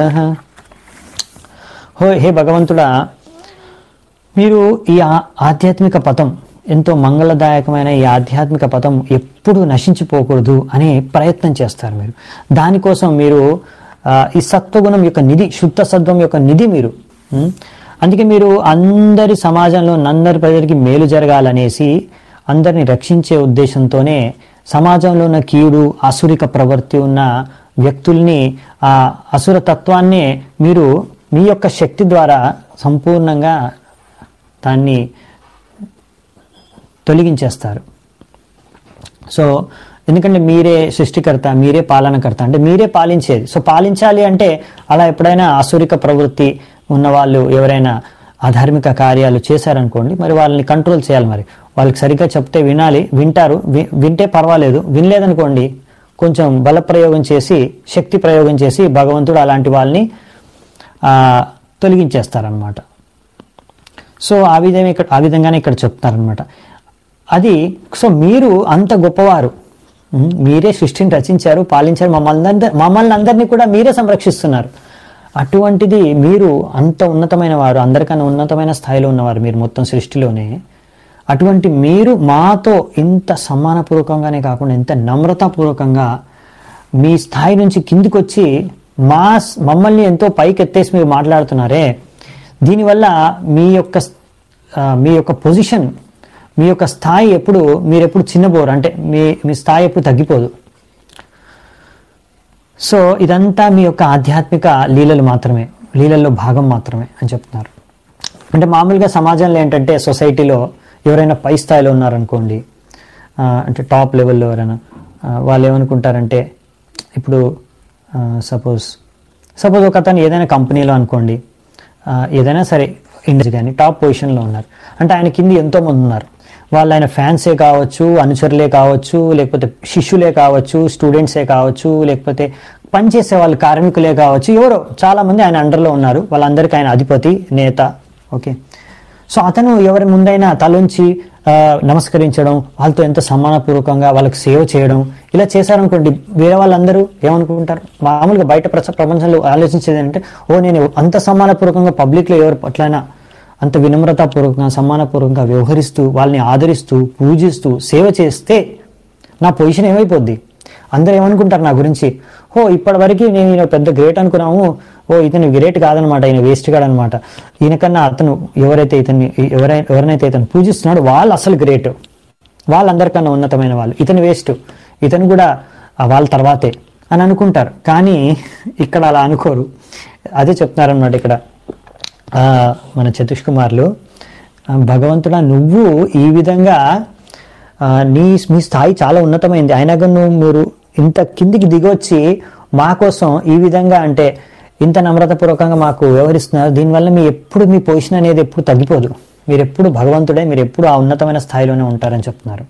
హో హే భగవంతుడా మీరు ఈ ఆ- ఆధ్యాత్మిక పథం ఎంతో మంగళదాయకమైన ఈ ఆధ్యాత్మిక పథం ఎప్పుడూ నశించిపోకూడదు అనే ప్రయత్నం చేస్తారు మీరు దానికోసం మీరు ఆ, ఈ సత్వగుణం యొక్క నిధి శుద్ధ సత్వం యొక్క నిధి మీరు ఉం? అందుకే మీరు అందరి సమాజంలో ఉన్న అందరి ప్రజలకి మేలు జరగాలనేసి అందరిని రక్షించే ఉద్దేశంతోనే సమాజంలో ఉన్న కీడు అసురిక ప్రవృత్తి ఉన్న వ్యక్తుల్ని ఆ అసుర తత్వాన్నే మీరు మీ యొక్క శక్తి ద్వారా సంపూర్ణంగా దాన్ని తొలగించేస్తారు సో ఎందుకంటే మీరే సృష్టికర్త మీరే పాలనకర్త అంటే మీరే పాలించేది సో పాలించాలి అంటే అలా ఎప్పుడైనా అసురిక ప్రవృత్తి ఉన్న వాళ్ళు ఎవరైనా అధార్మిక కార్యాలు చేశారనుకోండి మరి వాళ్ళని కంట్రోల్ చేయాలి మరి వాళ్ళకి సరిగ్గా చెప్తే వినాలి వింటారు వి- వింటే పర్వాలేదు వినలేదనుకోండి కొంచెం బల ప్రయోగం చేసి శక్తి ప్రయోగం చేసి భగవంతుడు అలాంటి వాళ్ళని ఆ, తొలగించేస్తారనమాట సో ఆ విధంగా ఇక్కడ ఆ విధంగానే ఇక్కడ చెప్తారనమాట అది సో మీరు అంత గొప్పవారు ఉమ్, మీరే సృష్టిని రచించారు పాలించారు మమ్మల్ని అందరి మమ్మల్ని అందరినీ కూడా మీరే సంరక్షిస్తున్నారు అటువంటిది మీరు అంత ఉన్నతమైన వారు అందరికన్నా ఉన్నతమైన స్థాయిలో ఉన్నవారు మీరు మొత్తం సృష్టిలోనే అటువంటి మీరు మాతో ఇంత సమ్మానపూర్వకంగానే కాకుండా ఇంత నమ్రతాపూర్వకంగా మీ స్థాయి నుంచి కిందికి వచ్చి మా మమ్మల్ని ఎంతో పైకి ఎత్తేసి మీరు మాట్లాడుతున్నారే దీనివల్ల మీ యొక్క ఆ, మీ యొక్క పొజిషన్ మీ యొక్క స్థాయి ఎప్పుడు మీరు ఎప్పుడు చిన్నబోరు అంటే మీ మీ స్థాయి ఎప్పుడు తగ్గిపోదు సో ఇదంతా మీ యొక్క ఆధ్యాత్మిక లీలలు మాత్రమే లీలల్లో భాగం మాత్రమే అని చెప్తున్నారు అంటే మామూలుగా సమాజంలో ఏంటంటే సొసైటీలో ఎవరైనా పై స్థాయిలో ఉన్నారనుకోండి ఆ, అంటే టాప్ లెవెల్లో ఎవరైనా ఆ, వాళ్ళు ఏమనుకుంటారంటే ఇప్పుడు సపోజ్ సపోజ్ ఒక అతను ఏదైనా కంపెనీలో అనుకోండి ఆ, ఏదైనా సరే ఇండస్ట్రీ కానీ టాప్ పొజిషన్లో ఉన్నారు అంటే ఆయన కింద ఎంతో మంది ఉన్నారు వాళ్ళు ఆయన ఫ్యాన్సే కావచ్చు అనుచరులే కావచ్చు లేకపోతే శిష్యులే కావచ్చు స్టూడెంట్సే కావచ్చు లేకపోతే పనిచేసే వాళ్ళు కార్మికులే కావచ్చు ఎవరో చాలా మంది ఆయన అండర్లో ఉన్నారు వాళ్ళందరికీ ఆయన అధిపతి నేత ఓకే సో అతను ఎవరి ముందైనా తలంచి ఆ, నమస్కరించడం వాళ్ళతో ఎంత సమ్మానపూర్వకంగా వాళ్ళకి సేవ చేయడం ఇలా చేశారనుకోండి వేరే వాళ్ళందరూ ఏమనుకుంటారు మామూలుగా బయట ప్రచ ప్రపంచంలో ఆలోచించేది ఏంటంటే ఓ నేను అంత సమ్మానపూర్వకంగా పబ్లిక్లో ఎవరి పట్లైనా అంత వినమ్రతాపూర్వకంగా సమ్మానపూర్వకంగా వ్యవహరిస్తూ వాళ్ళని ఆదరిస్తూ పూజిస్తూ సేవ చేస్తే నా పొజిషన్ ఏమైపోద్ది అందరూ ఏమనుకుంటారు నా గురించి ఓ ఇప్పటివరకు నేను ఈయన పెద్ద గ్రేట్ అనుకున్నాము ఓ ఇతను గ్రేట్ కాదనమాట ఈయన వేస్ట్ కాదనమాట ఈయనకన్నా అతను ఎవరైతే ఇతన్ని ఎవరై ఎవరినైతే ఇతను పూజిస్తున్నాడో వాళ్ళు అసలు గ్రేట్ వాళ్ళందరికన్నా ఉన్నతమైన వాళ్ళు ఇతను వేస్ట్ ఇతను కూడా ఆ వాళ్ళ తర్వాతే అని అనుకుంటారు కానీ ఇక్కడ అలా అనుకోరు అదే చెప్తున్నారనమాట ఇక్కడ ఆ, మన చతుష్ కుమార్లు ఆ, భగవంతుడా నువ్వు ఈ విధంగా ఆ, నీ మీ స్థాయి చాలా ఉన్నతమైంది అయినా కానీ నువ్వు మీరు ఇంత కిందికి దిగొచ్చి మా కోసం ఈ విధంగా అంటే ఇంత నమ్రతపూర్వకంగా మాకు వ్యవహరిస్తున్నారు దీనివల్ల మీ ఎప్పుడు మీ పొజిషన్ అనేది ఎప్పుడు తగ్గిపోదు మీరు ఎప్పుడు భగవంతుడే మీరు ఎప్పుడు ఆ ఉన్నతమైన స్థాయిలోనే ఉంటారని చెప్తున్నారు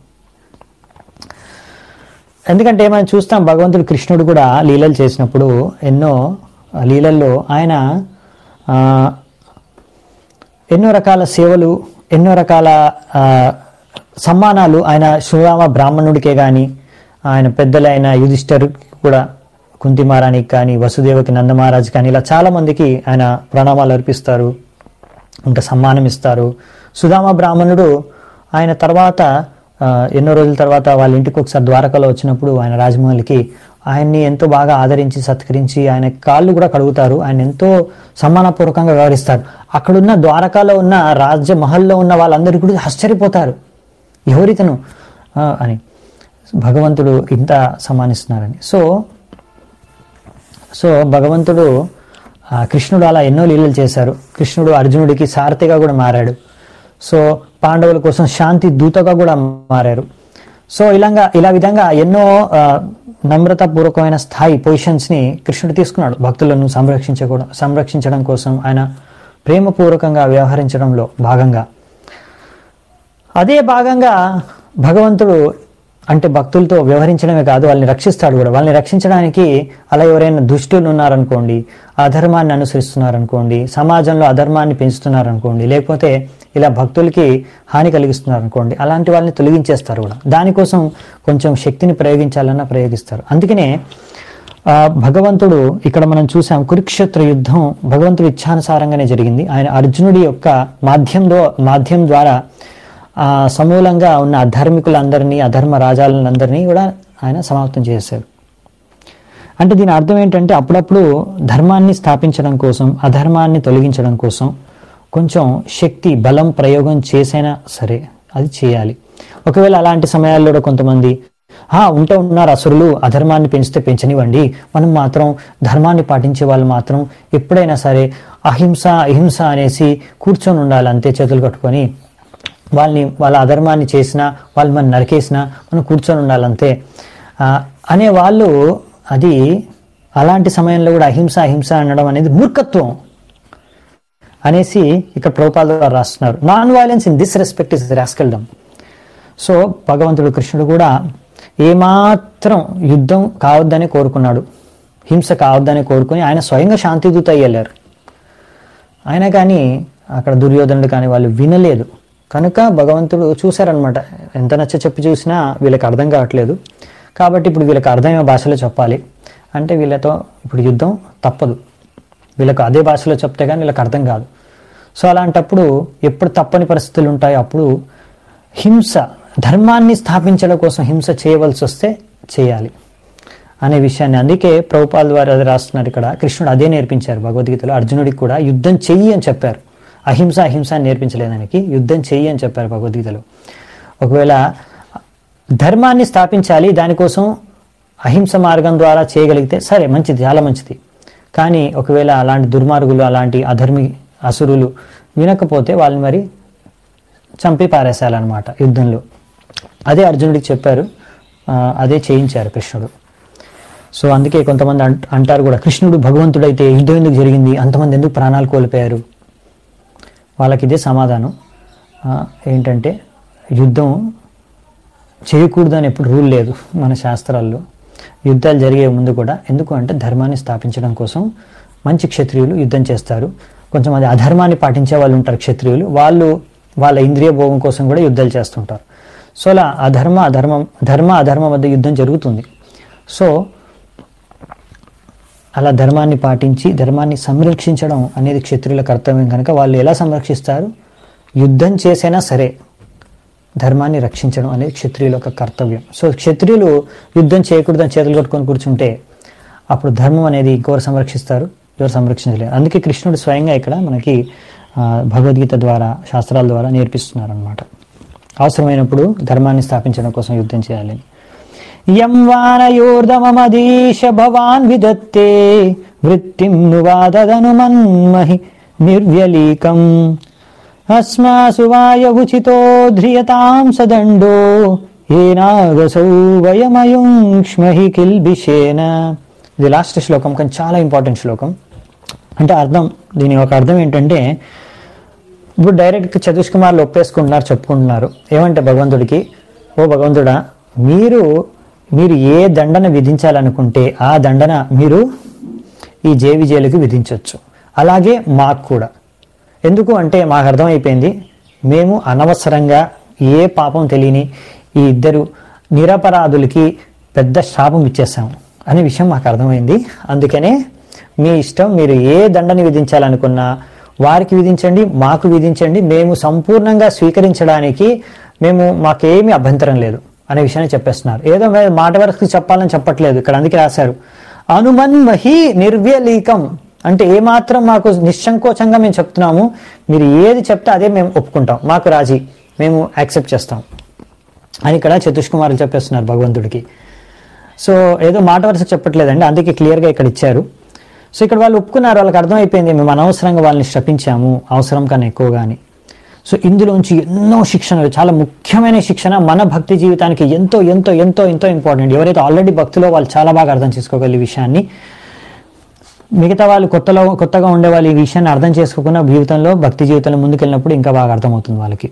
ఎందుకంటే మనం చూస్తాం భగవంతుడు కృష్ణుడు కూడా లీలలు చేసినప్పుడు ఎన్నో ఆ, లీలల్లో ఆయన ఆ, ఎన్నో రకాల సేవలు ఎన్నో రకాల ఆ, సమ్మానాలు ఆయన శ్రీరామ బ్రాహ్మణుడికే కానీ ఆయన పెద్దలైన యుధిష్ఠర్ కూడా కుంతిమారానికి కానీ వసుదేవకి నందమహారాజ్ కానీ ఇలా చాలా మందికి ఆయన ప్రణామాలు అర్పిస్తారు ఇంకా సమ్మానం ఇస్తారు సుధామ బ్రాహ్మణుడు ఆయన తర్వాత ఆ, ఎన్నో రోజుల తర్వాత వాళ్ళ ఇంటికి ఒకసారి ద్వారకలో వచ్చినప్పుడు ఆయన రాజమౌళికి ఆయన్ని ఎంతో బాగా ఆదరించి సత్కరించి ఆయన కాళ్ళు కూడా కడుగుతారు ఆయన ఎంతో సమ్మానపూర్వకంగా వ్యవహరిస్తారు అక్కడున్న ద్వారకాలో ఉన్న రాజ్యమహల్లో ఉన్న వాళ్ళందరూ కూడా ఆశ్చర్యపోతారు ఎవరితను ఆ, అని భగవంతుడు ఇంత సమ్మానిస్తున్నారని సో సో భగవంతుడు ఆ, కృష్ణుడు అలా ఎన్నో లీలలు చేశారు కృష్ణుడు అర్జునుడికి సారథిగా కూడా మారాడు సో పాండవుల కోసం శాంతి దూతగా కూడా మారారు సో ఇలాగా ఇలా విధంగా ఎన్నో ఆ, నమ్రతాపూర్వకమైన స్థాయి పొజిషన్స్ని కృష్ణుడు తీసుకున్నాడు భక్తులను సంరక్షించకూడ సంరక్షించడం కోసం ఆయన ప్రేమపూర్వకంగా వ్యవహరించడంలో భాగంగా అదే భాగంగా భగవంతుడు అంటే భక్తులతో వ్యవహరించడమే కాదు వాళ్ళని రక్షిస్తాడు కూడా వాళ్ళని రక్షించడానికి అలా ఎవరైనా దుష్టులు ఉన్నారనుకోండి అధర్మాన్ని అనుసరిస్తున్నారనుకోండి సమాజంలో అధర్మాన్ని పెంచుతున్నారనుకోండి లేకపోతే ఇలా భక్తులకి హాని కలిగిస్తున్నారనుకోండి అలాంటి వాళ్ళని తొలగించేస్తారు కూడా దానికోసం కొంచెం శక్తిని ప్రయోగించాలన్నా ప్రయోగిస్తారు అందుకనే ఆ, భగవంతుడు ఇక్కడ మనం చూసాం కురుక్షేత్ర యుద్ధం భగవంతుడి ఇచ్ఛానుసారంగానే జరిగింది ఆయన అర్జునుడి యొక్క మాధ్యంలో మాధ్యం ద్వారా ఆ సమూలంగా ఉన్న అధార్మికులందరినీ అధర్మ రాజాలందరినీ కూడా ఆయన సమాప్తం చేశారు అంటే దీని అర్థం ఏంటంటే అప్పుడప్పుడు ధర్మాన్ని స్థాపించడం కోసం అధర్మాన్ని తొలగించడం కోసం కొంచెం శక్తి బలం ప్రయోగం చేసైనా సరే అది చేయాలి ఒకవేళ అలాంటి సమయాల్లో కూడా కొంతమంది "ఆ, ఉంటే ఉన్నారు అసురులు అధర్మాన్ని పెంచితే పెంచనివ్వండి మనం మాత్రం ధర్మాన్ని పాటించే వాళ్ళు మాత్రం ఎప్పుడైనా సరే అహింస అహింస అనేసి కూర్చొని ఉండాలి అంతే చేతులు కట్టుకొని వాళ్ళని వాళ్ళ అధర్మాన్ని చేసినా వాళ్ళు మనం నరికేసినా మనం కూర్చొని ఉండాలంతే ఆ, అనే వాళ్ళు అది అలాంటి సమయంలో కూడా అహింస అహింస అనడం అనేది మూర్ఖత్వం అనేసి ఇక్కడ ప్రభుపాద గారు రాస్తున్నారు non violence in this respect is rascaldom so భగవంతుడు కృష్ణుడు కూడా ఏమాత్రం యుద్ధం కావద్దని కోరుకున్నాడు హింస కావద్దని కోరుకుని ఆయన స్వయంగా శాంతిదూత అయ్యారు అయినా కానీ అక్కడ దుర్యోధనుడు కానీ వాళ్ళు వినలేదు కనుక భగవంతుడు చూశారనమాట ఎంత నచ్చ చెప్పి చూసినా వీళ్ళకి అర్థం కావట్లేదు కాబట్టి ఇప్పుడు వీళ్ళకి అర్థమయ్యే భాషలో చెప్పాలి అంటే వీళ్ళతో ఇప్పుడు యుద్ధం తప్పదు వీళ్ళకు అదే భాషలో చెప్తే కానీ వీళ్ళకి అర్థం కాదు సో అలాంటప్పుడు ఎప్పుడు తప్పని పరిస్థితులు ఉంటాయో అప్పుడు హింస ధర్మాన్ని స్థాపించడం కోసం హింస చేయవలసి వస్తే చేయాలి అనే విషయాన్ని అందుకే ప్రభుపాల్ వారు అది రాస్తున్నారు ఇక్కడ కృష్ణుడు అదే నేర్పించారు భగవద్గీతలో అర్జునుడికి కూడా యుద్ధం చెయ్యి అని చెప్పారు అహింస అహింస అని నేర్పించలేదు ఆయనకి యుద్ధం చెయ్యి అని చెప్పారు భగవద్గీతలో ఒకవేళ ధర్మాన్ని స్థాపించాలి దానికోసం అహింస మార్గం ద్వారా చేయగలిగితే సరే మంచిది చాలా మంచిది కానీ ఒకవేళ అలాంటి దుర్మార్గులు అలాంటి అధర్మి అసురులు వినకపోతే వాళ్ళని మరి చంపి పారేసాలన్నమాట యుద్ధంలో అదే అర్జునుడికి చెప్పారు ఆ, అదే చేయించారు కృష్ణుడు సో అందుకే కొంతమంది అంట- అంటారు కూడా కృష్ణుడు భగవంతుడైతే యుద్ధం ఎందుకు జరిగింది అంతమంది ఎందుకు ప్రాణాలు కోల్పోయారు వాళ్ళకి ఇదే సమాధానం ఆ, ఏంటంటే యుద్ధం చేయకూడదు అని ఎప్పుడు రూల్ లేదు మన శాస్త్రాల్లో యుద్ధాలు జరిగే ముందు కూడా ఎందుకు అంటే ధర్మాన్ని స్థాపించడం కోసం మంచి క్షత్రియులు యుద్ధం చేస్తారు కొంచెం అది అధర్మాన్ని పాటించే వాళ్ళు ఉంటారు క్షత్రియులు వాళ్ళు వాళ్ళ ఇంద్రియ భోగం కోసం కూడా యుద్ధాలు చేస్తుంటారు సో అలా అధర్మ అధర్మం ధర్మ అధర్మ మధ్య యుద్ధం జరుగుతుంది సో అలా ధర్మాన్ని పాటించి ధర్మాన్ని సంరక్షించడం అనేది క్షత్రియుల కర్తవ్యం కనుక వాళ్ళు ఎలా సంరక్షిస్తారు యుద్ధం చేసైనా సరే ధర్మాన్ని రక్షించడం అనేది క్షత్రియుల యొక్క కర్తవ్యం సో క్షత్రియులు యుద్ధం చేయకూడదని చేతులు కట్టుకొని కూర్చుంటే అప్పుడు ధర్మం అనేది ఇంకెవరు సంరక్షిస్తారు ఎవరు సంరక్షించలేరు అందుకే కృష్ణుడు స్వయంగా ఇక్కడ మనకి ఆ, భగవద్గీత ద్వారా శాస్త్రాల ద్వారా నేర్పిస్తున్నారు అనమాట అవసరమైనప్పుడు ధర్మాన్ని స్థాపించడం కోసం యుద్ధం చేయాలని యం వానయోర్దమమదీశ భవాన్ విదత్తే వృత్తిం నువాదదను మన్మహి నిర్వ్యలీకం అస్మాసు వాయవుచితో ధ్రియతాం సదండో ఏనాగసౌ వయమయుంక్ష్మహి కిల్బిషేన ఇది లాస్ట్ శ్లోకం కానీ చాలా ఇంపార్టెంట్ శ్లోకం అంటే అర్థం దీని ఒక అర్థం ఏంటంటే ఇప్పుడు డైరెక్ట్ చతుష్ కుమార్లు ఒప్పేసుకుంటున్నారు చెప్పుకుంటున్నారు ఏమంటే భగవంతుడికి ఓ భగవంతుడా మీరు మీరు ఏ దండన విధించాలనుకుంటే ఆ దండన మీరు ఈ జే విజయులకి విధించవచ్చు అలాగే మాకు కూడా ఎందుకు అంటే మాకు అర్థమైపోయింది మేము అనవసరంగా ఏ పాపం తెలియని ఈ ఇద్దరు నిరపరాధులకి పెద్ద శాపం ఇచ్చేసాము అనే విషయం మాకు అర్థమైంది అందుకనే మీ ఇష్టం మీరు ఏ దండని విధించాలనుకున్నా వారికి విధించండి మాకు విధించండి మేము సంపూర్ణంగా స్వీకరించడానికి మేము మాకేమీ అభ్యంతరం లేదు అనే విషయాన్ని చెప్పేస్తున్నారు ఏదో మే- మాట వరకు చెప్పాలని చెప్పట్లేదు ఇక్కడ అందుకే రాశారు అనుమన్మహి నిర్వ్యలీకం అంటే ఏమాత్రం మాకు నిస్సంకోచంగా మేము చెప్తున్నాము మీరు ఏది చెప్తే అదే మేము ఒప్పుకుంటాం మాకు రాజీ మేము యాక్సెప్ట్ చేస్తాం అని ఇక్కడ చతుష్కుమారులు చెప్పేస్తున్నారు భగవంతుడికి సో ఏదో మాట వరుస చెప్పట్లేదండి అందుకే క్లియర్గా ఇక్కడ ఇచ్చారు సో ఇక్కడ వాళ్ళు ఒప్పుకున్నారు వాళ్ళకి అర్థమైపోయింది మేము అనవసరంగా వాళ్ళని శపించాము అవసరం కన్నా ఎక్కువగా అని సో ఇందులోంచి ఎన్నో శిక్షణలు చాలా ముఖ్యమైన శిక్షణ మన భక్తి జీవితానికి ఎంతో ఎంతో ఎంతో ఎంతో ఇంపార్టెంట్ ఎవరైతే ఆల్రెడీ భక్తిలో వాళ్ళు చాలా బాగా అర్థం చేసుకోగలిగే ఈ విషయాన్ని మిగతా వాళ్ళు కొత్తలో కొత్తగా ఉండే వాళ్ళు ఈ విషయాన్ని అర్థం చేసుకోకుండా జీవితంలో భక్తి జీవితంలో ముందుకెళ్ళినప్పుడు ఇంకా బాగా అర్థమవుతుంది వాళ్ళకి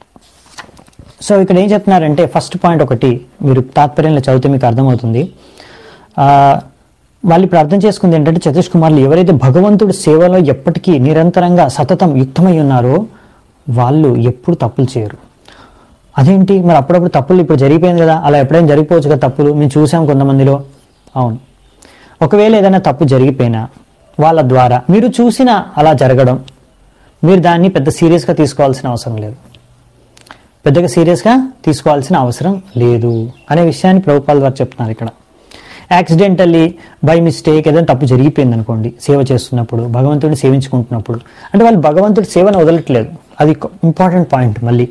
సో ఇక్కడ ఏం చెప్తున్నారంటే ఫస్ట్ పాయింట్ ఒకటి మీరు తాత్పర్యంలో చదివితే మీకు అర్థమవుతుంది ఆ, వాళ్ళు ఇప్పుడు అర్థం చేసుకుంది ఏంటంటే చతీష్ కుమార్లు ఎవరైతే భగవంతుడి సేవలో ఎప్పటికీ నిరంతరంగా సతతం యుక్తమై ఉన్నారో వాళ్ళు ఎప్పుడు తప్పులు చేయరు అదేంటి మరి అప్పుడప్పుడు తప్పులు ఇప్పుడు జరిగిపోయింది కదా అలా ఎప్పుడైనా జరిగిపోవచ్చు కదా తప్పులు మేము చూసాం కొంతమందిలో అవును ఒకవేళ ఏదైనా తప్పు జరిగిపోయినా వాళ్ళ ద్వారా మీరు చూసిన అలా జరగడం మీరు దాన్ని పెద్ద సీరియస్గా తీసుకోవాల్సిన అవసరం లేదు పెద్దగా సీరియస్గా తీసుకోవాల్సిన అవసరం లేదు అనే విషయాన్ని ప్రభుపాల్ వారు చెప్తున్నారు ఇక్కడ యాక్సిడెంటల్లీ బై మిస్టేక్ ఏదైనా తప్పు జరిగిపోయింది అనుకోండి సేవ చేస్తున్నప్పుడు భగవంతుడిని సేవించుకుంటున్నప్పుడు అంటే వాళ్ళు భగవంతుడి సేవను వదలట్లేదు అది ఇంపార్టెంట్ పాయింట్ మళ్ళీ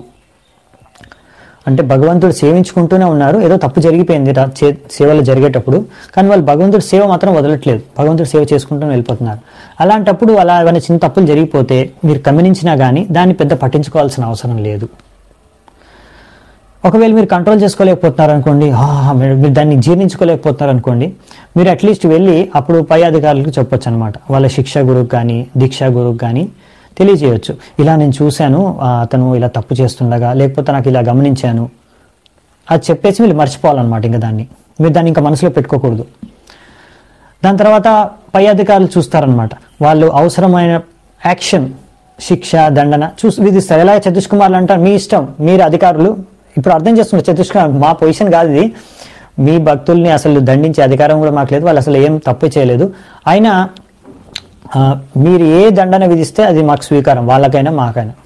అంటే భగవంతుడు సేవించుకుంటూనే ఉన్నారు ఏదో తప్పు జరిగిపోయింది రా- చే- సేవలు జరిగేటప్పుడు కానీ వాళ్ళు భగవంతుడి సేవ మాత్రం వదలట్లేదు భగవంతుడి సేవ చేసుకుంటూ వెళ్ళిపోతున్నారు అలాంటప్పుడు అలా ఏమైనా చిన్న తప్పులు జరిగిపోతే మీరు గమనించినా కానీ దాన్ని పెద్ద పట్టించుకోవాల్సిన అవసరం లేదు ఒకవేళ మీరు కంట్రోల్ చేసుకోలేకపోతున్నారు అనుకోండి "ఆ, మీరు మీరు దాన్ని జీర్ణించుకోలేకపోతున్నారు అనుకోండి మీరు అట్లీస్ట్ వెళ్ళి అప్పుడు పై అధికారులకు చెప్పొచ్చు అనమాట వాళ్ళ శిక్ష గురువుకి కానీ దీక్షా గురువుకి కానీ తెలియజేయొచ్చు ఇలా నేను చూశాను ఆ, అతను ఇలా తప్పు చేస్తుండగా లేకపోతే నాకు ఇలా గమనించాను అది చెప్పేసి వీళ్ళు మర్చిపోవాలన్నమాట ఇంకా దాన్ని మీరు దాన్ని ఇంకా మనసులో పెట్టుకోకూడదు దాని తర్వాత పై అధికారులు చూస్తారనమాట వాళ్ళు అవసరమైన యాక్షన్ శిక్ష దండన చూసి విధిస్తారు ఎలా చతీష్ కుమార్లు అంటారు మీ ఇష్టం మీరు అధికారులు ఇప్పుడు అర్థం చేస్తున్నారు చతీష్ కుమార్ మా పొజిషన్ కాదు ఇది మీ భక్తుల్ని అసలు దండించే అధికారం కూడా మాకు లేదు వాళ్ళు అసలు ఏం తప్పు చేయలేదు అయినా ఆ, మీరు ఏ దండన విధిస్తే అది మాకు స్వీకారం వాళ్ళకైనా మాకైనా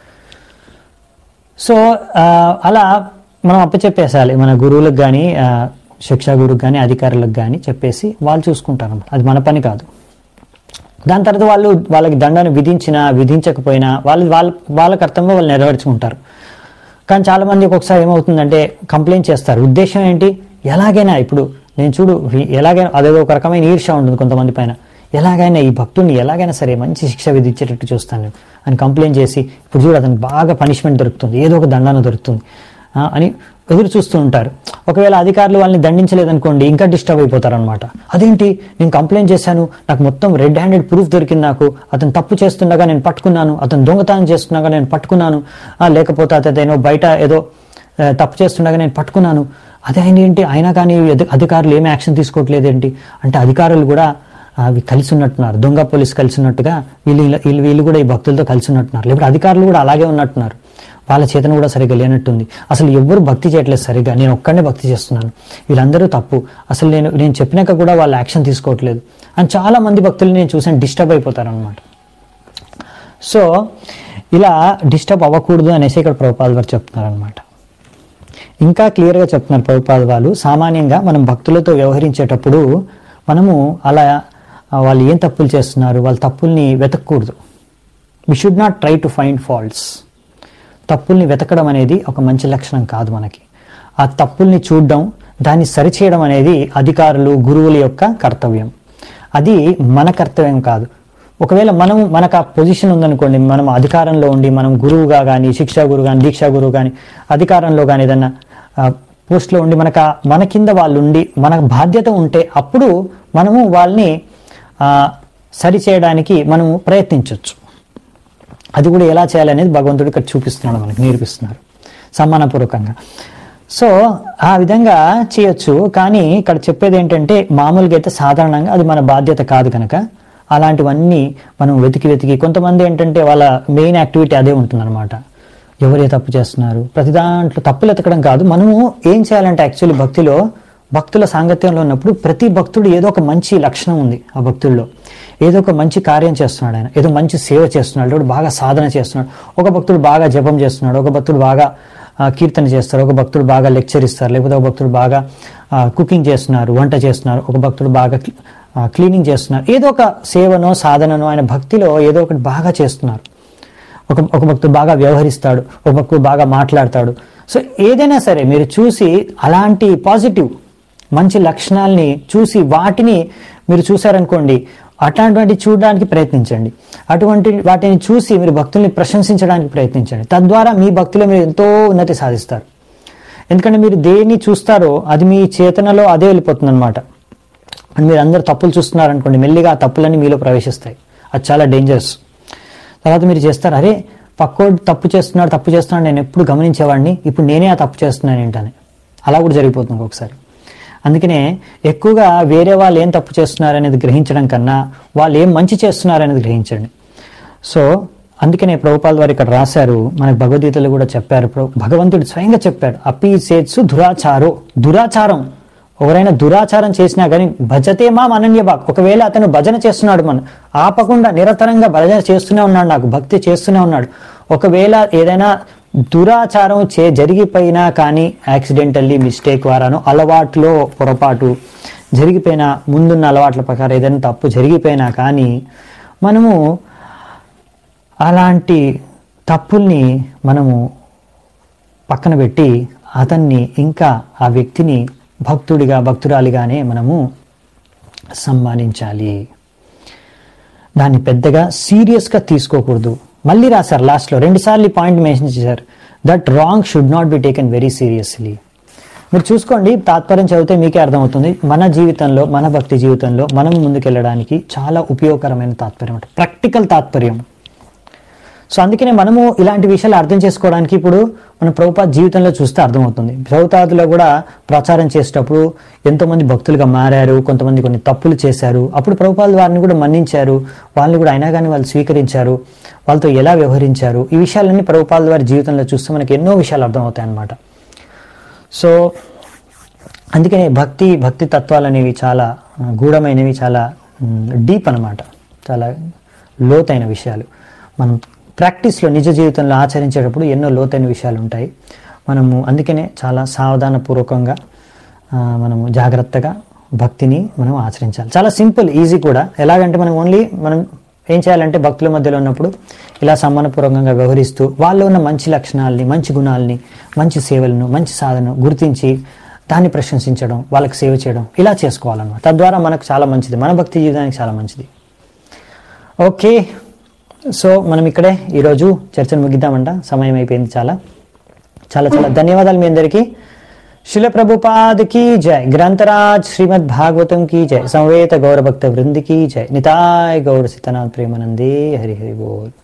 సో ఆ, అలా మనం అప్పచెప్పేసాలి మన గురువులకు కానీ శిక్షా గురువుకి కానీ అధికారులకు కానీ చెప్పేసి వాళ్ళు చూసుకుంటారు అది మన పని కాదు దాని తర్వాత వాళ్ళు వాళ్ళకి దండను విధించినా విధించకపోయినా వాళ్ళు వాళ్ళ వాళ్ళ కర్తవ్యం వాళ్ళు నెరవేర్చుకుంటారు కానీ చాలా మంది ఒక్కొక్కసారి ఏమవుతుందంటే కంప్లైంట్ చేస్తారు ఉద్దేశం ఏంటి ఎలాగైనా ఇప్పుడు నేను చూడు వీ- ఎలాగైనా అదేదో ఒక రకమైన ఈర్ష ఉంటుంది కొంతమంది పైన ఎలాగైనా ఈ భక్తుడిని ఎలాగైనా సరే మంచి శిక్ష విధించేటట్టు చూస్తాను నేను అని కంప్లైంట్ చేసి ఇప్పుడు చూడు అతనికి బాగా పనిష్మెంట్ దొరుకుతుంది ఏదో ఒక దండన దొరుకుతుంది ఆ, అని ఎదురు చూస్తూ ఉంటారు ఒకవేళ అధికారులు వాళ్ళని దండించలేదనుకోండి ఇంకా డిస్టర్బ్ అయిపోతారు అనమాట అదేంటి నేను కంప్లైంట్ చేశాను నాకు మొత్తం రెడ్ హ్యాండెడ్ ప్రూఫ్ దొరికింది నాకు అతను తప్పు చేస్తుండగా నేను పట్టుకున్నాను అతను దొంగతనం చేస్తుండగా నేను పట్టుకున్నాను ఆ, లేకపోతే అతను బయట ఏదో ఆ, తప్పు చేస్తుండగా నేను పట్టుకున్నాను అదే ఆయన ఏంటి అయినా కానీ అధి- అధికారులు ఏమి యాక్షన్ తీసుకోవట్లేదు ఏంటి అంటే అధికారులు కూడా అవి కలిసి ఉన్నట్టున్నారు దొంగ పోలీసు కలిసి ఉన్నట్టుగా వీళ్ళు ఇలా- వీళ్ళు వీళ్ళు కూడా ఈ భక్తులతో కలిసి ఉన్నట్టున్నారు లేకపోతే అధికారులు కూడా అలాగే ఉన్నట్టున్నారు వాళ్ళ చేతన కూడా సరిగ్గా లేనట్టుంది అసలు ఎవ్వరు భక్తి చేయట్లేదు సరిగ్గా నేను ఒక్కడనే భక్తి చేస్తున్నాను వీళ్ళందరూ తప్పు అసలు నేను నేను చెప్పినాక కూడా వాళ్ళు యాక్షన్ తీసుకోవట్లేదు అని చాలా మంది భక్తులు నేను చూసాను డిస్టర్బ్ అయిపోతారనమాట సో ఇలా డిస్టర్బ్ అవ్వకూడదు అనేసి ఇక్కడ ప్రభుపాల్ వారు చెప్తున్నారనమాట ఇంకా క్లియర్గా చెప్తున్నారు ప్రభుపాద వాళ్ళు సామాన్యంగా మనం భక్తులతో వ్యవహరించేటప్పుడు మనము అలా ఆ, వాళ్ళు ఏం తప్పులు చేస్తున్నారు వాళ్ళ తప్పుల్ని వెతకూడదు we should not try to find faults తప్పుల్ని వెతకడం అనేది ఒక మంచి లక్షణం కాదు మనకి ఆ తప్పుల్ని చూడడం దాన్ని సరిచేయడం అనేది అధికారులు గురువుల యొక్క కర్తవ్యం అది మన కర్తవ్యం కాదు ఒకవేళ మనం మనకు ఆ పొజిషన్ ఉందనుకోండి మనం అధికారంలో ఉండి మనం గురువుగా కానీ శిక్షా గురువు కానీ దీక్షా గురువు కానీ అధికారంలో కానీ ఏదన్నా ఆ, పోస్ట్లో ఉండి మనకు ఆ- మన కింద వాళ్ళు ఉండి మన బాధ్యత ఉంటే అప్పుడు మనము వాళ్ళని ఆ, సరిచేయడానికి మనము ప్రయత్నించవచ్చు అది కూడా ఎలా చేయాలనేది భగవంతుడు ఇక్కడ చూపిస్తున్నాడు మనకి నేర్పిస్తున్నారు సమ్మానపూర్వకంగా సో ఆ విధంగా చేయొచ్చు కానీ ఇక్కడ చెప్పేది ఏంటంటే మామూలుగా అయితే సాధారణంగా అది మన బాధ్యత కాదు కనుక అలాంటివన్నీ మనం వెతికి వెతికి కొంతమంది ఏంటంటే వాళ్ళ మెయిన్ యాక్టివిటీ అదే ఉంటుందన్నమాట ఎవరే తప్పు చేస్తున్నారు ప్రతి దాంట్లో తప్పులు ఎతకడం కాదు మనము ఏం చేయాలంటే యాక్చువల్లీ భక్తిలో భక్తుల సాంగత్యంలో ఉన్నప్పుడు ప్రతి భక్తుడు ఏదో ఒక మంచి లక్షణం ఉంది ఆ భక్తుల్లో ఏదో ఒక మంచి కార్యం చేస్తున్నాడు ఆయన ఏదో మంచి సేవ చేస్తున్నాడు లేకపోతే బాగా సాధన చేస్తున్నాడు ఒక భక్తుడు బాగా జపం చేస్తున్నాడు ఒక భక్తుడు బాగా ఆ, కీర్తన చేస్తారు ఒక భక్తుడు బాగా లెక్చర్ ఇస్తారు లేకపోతే ఒక భక్తుడు బాగా ఆ, కుకింగ్ చేస్తున్నారు వంట చేస్తున్నారు ఒక భక్తుడు బాగా క్లీ- ఆ, క్లీనింగ్ చేస్తున్నారు ఏదో ఒక సేవనో సాధననో ఆయన భక్తిలో ఏదో ఒకటి బాగా చేస్తున్నారు ఒక ఒక భక్తుడు బాగా వ్యవహరిస్తాడు ఒక భక్తుడు బాగా మాట్లాడతాడు సో ఏదైనా సరే మీరు చూసి అలాంటి పాజిటివ్ మంచి లక్షణాలని చూసి వాటిని మీరు చూసారనుకోండి అట్లాంటివంటి చూడడానికి ప్రయత్నించండి అటువంటి వాటిని చూసి మీరు భక్తుల్ని ప్రశంసించడానికి ప్రయత్నించండి తద్వారా మీ భక్తిలో మీరు ఎంతో ఉన్నతి సాధిస్తారు ఎందుకంటే మీరు దేన్ని చూస్తారో అది మీ చేతనలో అదే వెళ్ళిపోతుంది అనమాట అండ్ మీరు అందరు తప్పులు చూస్తున్నారనుకోండి మెల్లిగా ఆ తప్పులన్నీ మీలో ప్రవేశిస్తాయి అది చాలా డేంజరస్ తర్వాత మీరు చేస్తారు అరే పక్కోడు తప్పు చేస్తున్నాడు తప్పు చేస్తున్నాడు నేను ఎప్పుడు గమనించేవాడిని ఇప్పుడు నేనే ఆ తప్పు చేస్తున్నాను ఏంటని అలా కూడా జరిగిపోతుంది ఒకసారి అందుకనే ఎక్కువగా వేరే వాళ్ళు ఏం తప్పు చేస్తున్నారు అనేది గ్రహించడం కన్నా వాళ్ళు ఏం మంచి చేస్తున్నారు అనేది గ్రహించండి సో అందుకనే ప్రభుపాల్ వారు ఇక్కడ రాశారు మనకు భగవద్గీతలో కూడా చెప్పారు ప్రభు- భగవంతుడు స్వయంగా చెప్పాడు అపి సేత్సు దురాచారో దురాచారం ఎవరైనా దురాచారం చేసినా కానీ భజతే మా అనన్యబాక్ ఒకవేళ అతను భజన చేస్తున్నాడు మన ఆపకుండా నిరంతరంగా భజన చేస్తూనే ఉన్నాడు నాకు భక్తి చేస్తూనే ఉన్నాడు ఒకవేళ ఏదైనా దురాచారం చే జరిగిపోయినా కానీ యాక్సిడెంటల్లీ మిస్టేక్ ద్వారాను అలవాట్లో పొరపాటు జరిగిపోయినా ముందున్న అలవాట్ల ప్రకారం ఏదైనా తప్పు జరిగిపోయినా కానీ మనము అలాంటి తప్పుల్ని మనము పక్కన పెట్టి అతన్ని ఇంకా ఆ వ్యక్తిని భక్తుడిగా భక్తురాలిగానే మనము సన్మానించాలి దాన్ని పెద్దగా సీరియస్గా తీసుకోకూడదు మళ్ళీ రాశారు లాస్ట్లో రెండుసార్లు ఈ పాయింట్ మెన్షన్ చేశారు that wrong should not be taken very seriously మీరు చూసుకోండి తాత్పర్యం చదివితే మీకే అర్థమవుతుంది మన జీవితంలో మన భక్తి జీవితంలో మనం ముందుకెళ్ళడానికి చాలా ఉపయోగకరమైన తాత్పర్యం అంటే ప్రాక్టికల్ తాత్పర్యం సో అందుకనే మనము ఇలాంటి విషయాలు అర్థం చేసుకోవడానికి ఇప్పుడు మన ప్రభుపాద్ జీవితంలో చూస్తే అర్థమవుతుంది ప్రభుపాదులో కూడా ప్రచారం చేసేటప్పుడు ఎంతోమంది భక్తులుగా మారారు కొంతమంది కొన్ని తప్పులు చేశారు అప్పుడు ప్రభుపాదులు వారిని కూడా మన్నించారు వాళ్ళని కూడా అయినా కానీ వాళ్ళు స్వీకరించారు వాళ్ళతో ఎలా వ్యవహరించారు ఈ విషయాలన్నీ ప్రభుపాదుల వారి జీవితంలో చూస్తే మనకి ఎన్నో విషయాలు అర్థమవుతాయి అన్నమాట సో అందుకనే భక్తి భక్తి తత్వాలు అనేవి చాలా ఆ, గూఢమైనవి చాలా డీప్ అన్నమాట చాలా లోతైన విషయాలు మనం ప్రాక్టీస్లో నిజ జీవితంలో ఆచరించేటప్పుడు ఎన్నో లోతైన విషయాలు ఉంటాయి మనము అందుకనే చాలా సావధానపూర్వకంగా ఆ, మనము జాగ్రత్తగా భక్తిని మనం ఆచరించాలి చాలా సింపుల్ ఈజీ కూడా ఎలాగంటే మనం ఓన్లీ మనం ఏం చేయాలంటే భక్తుల మధ్యలో ఉన్నప్పుడు ఇలా సమ్మానపూర్వకంగా వ్యవహరిస్తూ వాళ్ళు ఉన్న మంచి లక్షణాలని మంచి గుణాలని మంచి సేవలను మంచి సాధన గుర్తించి దాన్ని ప్రశంసించడం వాళ్ళకి సేవ చేయడం ఇలా చేసుకోవాలన్నమాట తద్వారా మనకు చాలా మంచిది మన భక్తి జీవితానికి చాలా మంచిది ఓకే సో మనం ఇక్కడే ఈరోజు చర్చను ముగిద్దామంట సమయం అయిపోయింది చాలా చాలా చాలా ధన్యవాదాలు మీ అందరికీ శిల ప్రభుపాద్ की जय ग्रंथराज श्रीमद् भागवतम की जय संवेत गौर भक्त वृंद की जय निताय गौर सीतानाथ प्रेमानंदे हरि हरि बोल